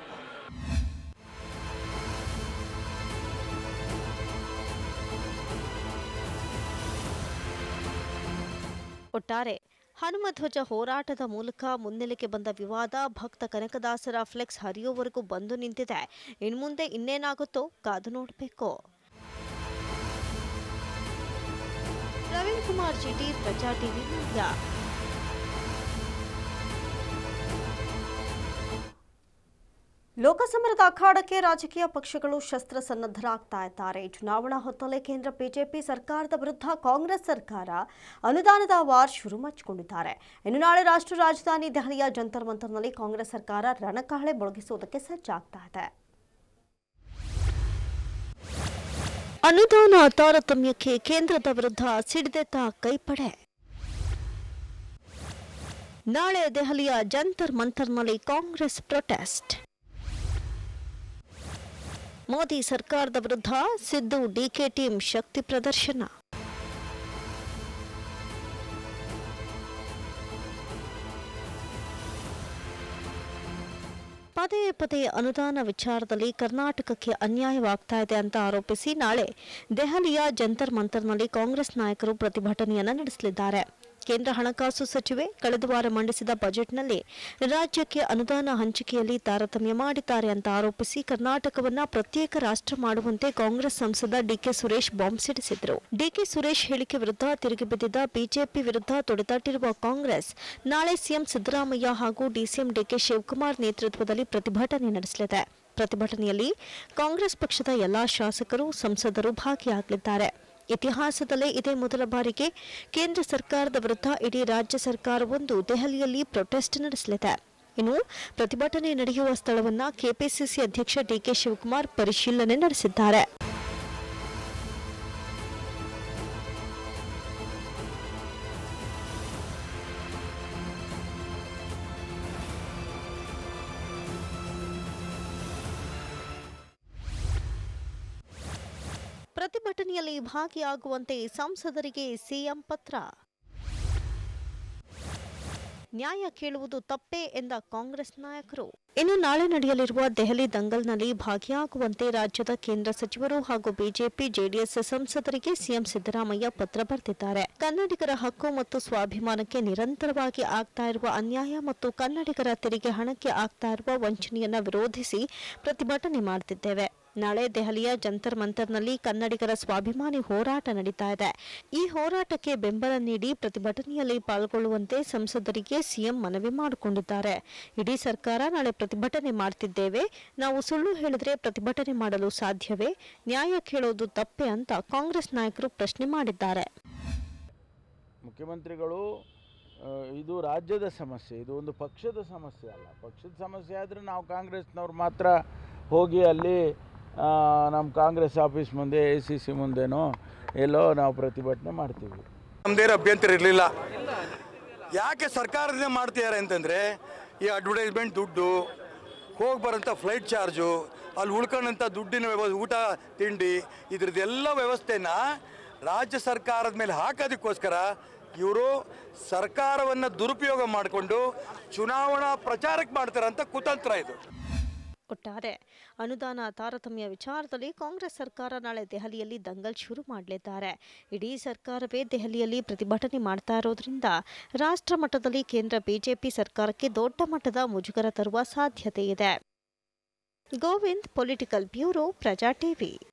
ಒಟ್ಟಾರೆ ಹನುಮಧ್ವಜ ಹೋರಾಟದ ಮೂಲಕ ಮುನ್ನೆಲೆಗೆ ಬಂದ ವಿವಾದ ಭಕ್ತ ಕನಕದಾಸರ ಫ್ಲೆಕ್ಸ್ ಹರಿಯೋವರೆಗೂ ಬಂದು ನಿಂತಿದೆ ಇನ್ಮುಂದೆ ಇನ್ನೇನಾಗುತ್ತೋ ಕಾದು ನೋಡಬೇಕು ಪ್ರವೀಣ್ ಕುಮಾರ್ ಜಿಟಿ ಪ್ರಜಾ ಟಿವಿ ಮಂಡ್ಯ ಲೋಕಸಮರದ ಅಖಾಡಕ್ಕೆ ರಾಜಕೀಯ ಪಕ್ಷಗಳು ಶಸ್ತ್ರಸನ್ನದ್ಧರಾಗ್ತಾ ಇದ್ದಾರೆ ಚುನಾವಣಾ ಹೊತ್ತಲ್ಲೇ ಕೇಂದ್ರ ಬಿಜೆಪಿ ಸರ್ಕಾರದ ವಿರುದ್ಧ ಕಾಂಗ್ರೆಸ್ ಸರ್ಕಾರ ಅನುದಾನದ ವಾರ್ ಶುರು ಮಚ್ಚಿಕೊಂಡಿದ್ದಾರೆ ಇನ್ನು ನಾಳೆ ರಾಷ್ಟ್ರ ರಾಜಧಾನಿ ದೆಹಲಿಯ ಜಂತರ್ ಮಂತರ್ನಲ್ಲಿ ಕಾಂಗ್ರೆಸ್ ಸರ್ಕಾರ ರಣಕಹಳೆ ಮೊಳಗಿಸುವುದಕ್ಕೆ ಸಜ್ಜಾಗ್ತಾ ಇದೆ ಅನುದಾನ ತಾರತಮ್ಯಕ್ಕೆ ಕೇಂದ್ರದ ವಿರುದ್ಧ ಸಿಡಿದೆದ್ದ ಕೈಪಡೆ ನಾಳೆ ದೆಹಲಿಯ ಜಂತರ್ ಮಂತರ್ನಲ್ಲಿ ಕಾಂಗ್ರೆಸ್ ಪ್ರೊಟೆಸ್ಟ್ ಮೋದಿ ಸರ್ಕಾರದ ವಿರುದ್ಧ ಸಿದ್ದು ಡಿಕೆ ಟೀಮ್ ಶಕ್ತಿ ಪ್ರದರ್ಶನ ಪದೇ ಪದೇ ಅನುದಾನ ವಿಚಾರದಲ್ಲಿ ಕರ್ನಾಟಕಕ್ಕೆ ಅನ್ಯಾಯವಾಗ್ತಾ ಇದೆ ಅಂತ ಆರೋಪಿಸಿ ನಾಳೆ ದೆಹಲಿಯ ಜಂತರ್ ಮಂತರ್ನಲ್ಲಿ ಕಾಂಗ್ರೆಸ್ ನಾಯಕರು ಪ್ರತಿಭಟನೆಯನ್ನ ನಡೆಸಲಿದ್ದಾರೆ ಕೇಂದ್ರ ಹಣಕಾಸು ಸಚಿವೆ ಕಳೆದ ವಾರ ಮಂಡಿಸಿದ ಬಜೆಟ್ನಲ್ಲಿ ರಾಜ್ಯಕ್ಕೆ ಅನುದಾನ ಹಂಚಿಕೆಯಲ್ಲಿ ತಾರತಮ್ಯ ಮಾಡಿದ್ದಾರೆ ಅಂತ ಆರೋಪಿಸಿ ಕರ್ನಾಟಕವನ್ನ ಪ್ರತ್ಯೇಕ ರಾಷ್ಟ್ರ ಮಾಡುವಂತೆ ಕಾಂಗ್ರೆಸ್ ಸಂಸದ ಡಿಕೆ ಸುರೇಶ್ ಬಾಂಬ್ ಸಿಡಿಸಿದ್ರು ಡಿಕೆ ಸುರೇಶ್ ಹೇಳಿಕೆ ವಿರುದ್ಧ ತಿರುಗಿ ಬಿದ್ದಿದ್ದ ಬಿಜೆಪಿ ವಿರುದ್ಧ ತೊಡೆತಟ್ಟಿರುವ ಕಾಂಗ್ರೆಸ್ ನಾಳೆ ಸಿಎಂ ಸಿದ್ದರಾಮಯ್ಯ ಹಾಗೂ ಡಿಸಿಎಂ ಡಿಕೆ ಶಿವಕುಮಾರ್ ನೇತೃತ್ವದಲ್ಲಿ ಪ್ರತಿಭಟನೆ ನಡೆಸಲಿದೆ ಪ್ರತಿಭಟನೆಯಲ್ಲಿ ಕಾಂಗ್ರೆಸ್ ಪಕ್ಷದ ಎಲ್ಲಾ ಶಾಸಕರು ಸಂಸದರು ಭಾಗಿಯಾಗಲಿದ್ದಾರೆ ಇತಿಹಾಸದಲ್ಲೇ ಇದೇ ಮೊದಲ ಬಾರಿಗೆ ಕೇಂದ್ರ ಸರ್ಕಾರದ ವಿರುದ್ಧ ಇಡೀ ರಾಜ್ಯ ಸರ್ಕಾರವೊಂದು ದೆಹಲಿಯಲ್ಲಿ ಪ್ರೊಟೆಸ್ಟ್ ನಡೆಸಲಿದೆ ಇನ್ನು ಪ್ರತಿಭಟನೆ ನಡೆಯುವ ಸ್ಥಳವನ್ನ ಕೆಪಿಸಿಸಿ ಅಧ್ಯಕ್ಷ ಡಿಕೆ ಶಿವಕುಮಾರ್ ಪರಿಶೀಲನೆ ನಡೆಸಿದ್ದಾರೆ ಪ್ರತಿಭಟನೆಯಲ್ಲಿ ಭಾಗಿಯಾಗುವಂತೆ ಸಂಸದರಿಗೆ ಸಿಎಂ ಪತ್ರ ನ್ಯಾಯ ಕೇಳುವುದು ತಪ್ಪೇ ಎಂದ ಕಾಂಗ್ರೆಸ್ ನಾಯಕರು ಇನ್ನು ನಾಳೆ ನಡೆಯಲಿರುವ ದೆಹಲಿ ದಂಗಲ್ನಲ್ಲಿ ಭಾಗಿಯಾಗುವಂತೆ ರಾಜ್ಯದ ಕೇಂದ್ರ ಸಚಿವರು ಹಾಗೂ ಬಿಜೆಪಿ ಜೆಡಿಎಸ್ ಸಂಸದರಿಗೆ ಸಿಎಂ ಸಿದ್ದರಾಮಯ್ಯ ಪತ್ರ ಬರೆದಿದ್ದಾರೆ ಕನ್ನಡಿಗರ ಹಕ್ಕು ಮತ್ತು ಸ್ವಾಭಿಮಾನಕ್ಕೆ ನಿರಂತರವಾಗಿ ಆಗ್ತಾ ಇರುವ ಅನ್ಯಾಯ ಮತ್ತು ಕನ್ನಡಿಗರ ತೆರಿಗೆ ಹಣಕ್ಕೆ ಆಗ್ತಾ ಇರುವ ವಂಚನೆಯನ್ನ ವಿರೋಧಿಸಿ ಪ್ರತಿಭಟನೆ ಮಾಡುತ್ತಿದ್ದೇವೆ ನಾಳೆ ದೆಹಲಿಯ ಜಂತರ್ ಮಂತರ್ನಲ್ಲಿ ಕನ್ನಡಿಗರ ಸ್ವಾಭಿಮಾನಿ ಹೋರಾಟ ನಡೀತಾ ಇದೆ ಈ ಹೋರಾಟಕ್ಕೆ ಬೆಂಬಲ ನೀಡಿ ಪ್ರತಿಭಟನೆಯಲ್ಲಿ ಪಾಲ್ಗೊಳ್ಳುವಂತೆ ಸಂಸದರಿಗೆ ಸಿಎಂ ಮನವಿ ಮಾಡಿಕೊಂಡಿದ್ದಾರೆ ಇಡೀ ಸರ್ಕಾರ ನಾಳೆ ಪ್ರತಿಭಟನೆ ಮಾಡ್ತಿದ್ದೇವೆ ನಾವು ಸುಳ್ಳು ಹೇಳಿದ್ರೆ ಪ್ರತಿಭಟನೆ ಮಾಡಲು ಸಾಧ್ಯವೇ ನ್ಯಾಯ ಕೇಳೋದು ತಪ್ಪೆ ಅಂತ ಕಾಂಗ್ರೆಸ್ ನಾಯಕರು ಪ್ರಶ್ನೆ ಮಾಡಿದ್ದಾರೆ ಮುಖ್ಯಮಂತ್ರಿಗಳು ಆ, ಇದು ರಾಜ್ಯದ ಸಮಸ್ಯೆ ಇದು ಒಂದು ಪಕ್ಷದ ಸಮಸ್ಯೆ ಅಲ್ಲ ಪಕ್ಷದ ಸಮಸ್ಯೆ ಆದರೆ ನಾವು ಕಾಂಗ್ರೆಸ್ನವ್ರು ಮಾತ್ರ ಹೋಗಿ ಅಲ್ಲಿ ಆ, ನಮ್ಮ ಕಾಂಗ್ರೆಸ್ ಆಫೀಸ್ ಮುಂದೆ ಎ ಸಿ ಸಿ ಮುಂದೆನೋ ಎಲ್ಲೋ ನಾವು ಪ್ರತಿಭಟನೆ ಮಾಡ್ತೀವಿ ನಮ್ಮದೇನು ಅಭ್ಯಂತರ ಇರಲಿಲ್ಲ ಯಾಕೆ ಸರ್ಕಾರದಿಂದ ಮಾಡ್ತಿದ್ದಾರೆ ಅಂತಂದರೆ ಈ ಅಡ್ವರ್ಟೈಸ್ಮೆಂಟ್ ದುಡ್ಡು ಹೋಗಿ ಬರೋಂಥ ಫ್ಲೈಟ್ ಚಾರ್ಜು ಅಲ್ಲಿ ಉಳ್ಕೊಂಡಂಥ ದುಡ್ಡಿನ ವ್ಯವಸ್ಥೆ ಊಟ ತಿಂಡಿ ಇದ್ರದ್ದೆಲ್ಲ ವ್ಯವಸ್ಥೆನ ರಾಜ್ಯ ಸರ್ಕಾರದ ಮೇಲೆ ಹಾಕೋದಕ್ಕೋಸ್ಕರ ಇವರು ಸರ್ಕಾರವನ್ನು ದುರುಪಯೋಗ ಮಾಡಿಕೊಂಡು ಚುನಾವಣಾ ಪ್ರಚಾರಕ್ಕೆ ಮಾಡ್ತಾರಂತ ಕುತಂತ್ರ ಇದು ಒಟ್ಟಾರೆ ಅನುದಾನ ತಾರತಮ್ಯ ವಿಚಾರದಲ್ಲಿ ಕಾಂಗ್ರೆಸ್ ಸರ್ಕಾರ ನಾಳೆ ದೆಹಲಿಯಲ್ಲಿ ದಂಗಲ್ ಶುರು ಮಾಡಲಿದ್ದಾರೆ ಇಡೀ ಸರ್ಕಾರವೇ ದೆಹಲಿಯಲ್ಲಿ ಪ್ರತಿಭಟನೆ ಮಾಡ್ತಾ ಇರೋದ್ರಿಂದ ರಾಷ್ಟ್ರ ಮಟ್ಟದಲ್ಲಿ ಕೇಂದ್ರ ಬಿಜೆಪಿ ಸರ್ಕಾರಕ್ಕೆ ದೊಡ್ಡ ಮಟ್ಟದ ಮುಜುಗರ ತರುವ ಸಾಧ್ಯತೆ ಇದೆ Govind political bureau Praja TV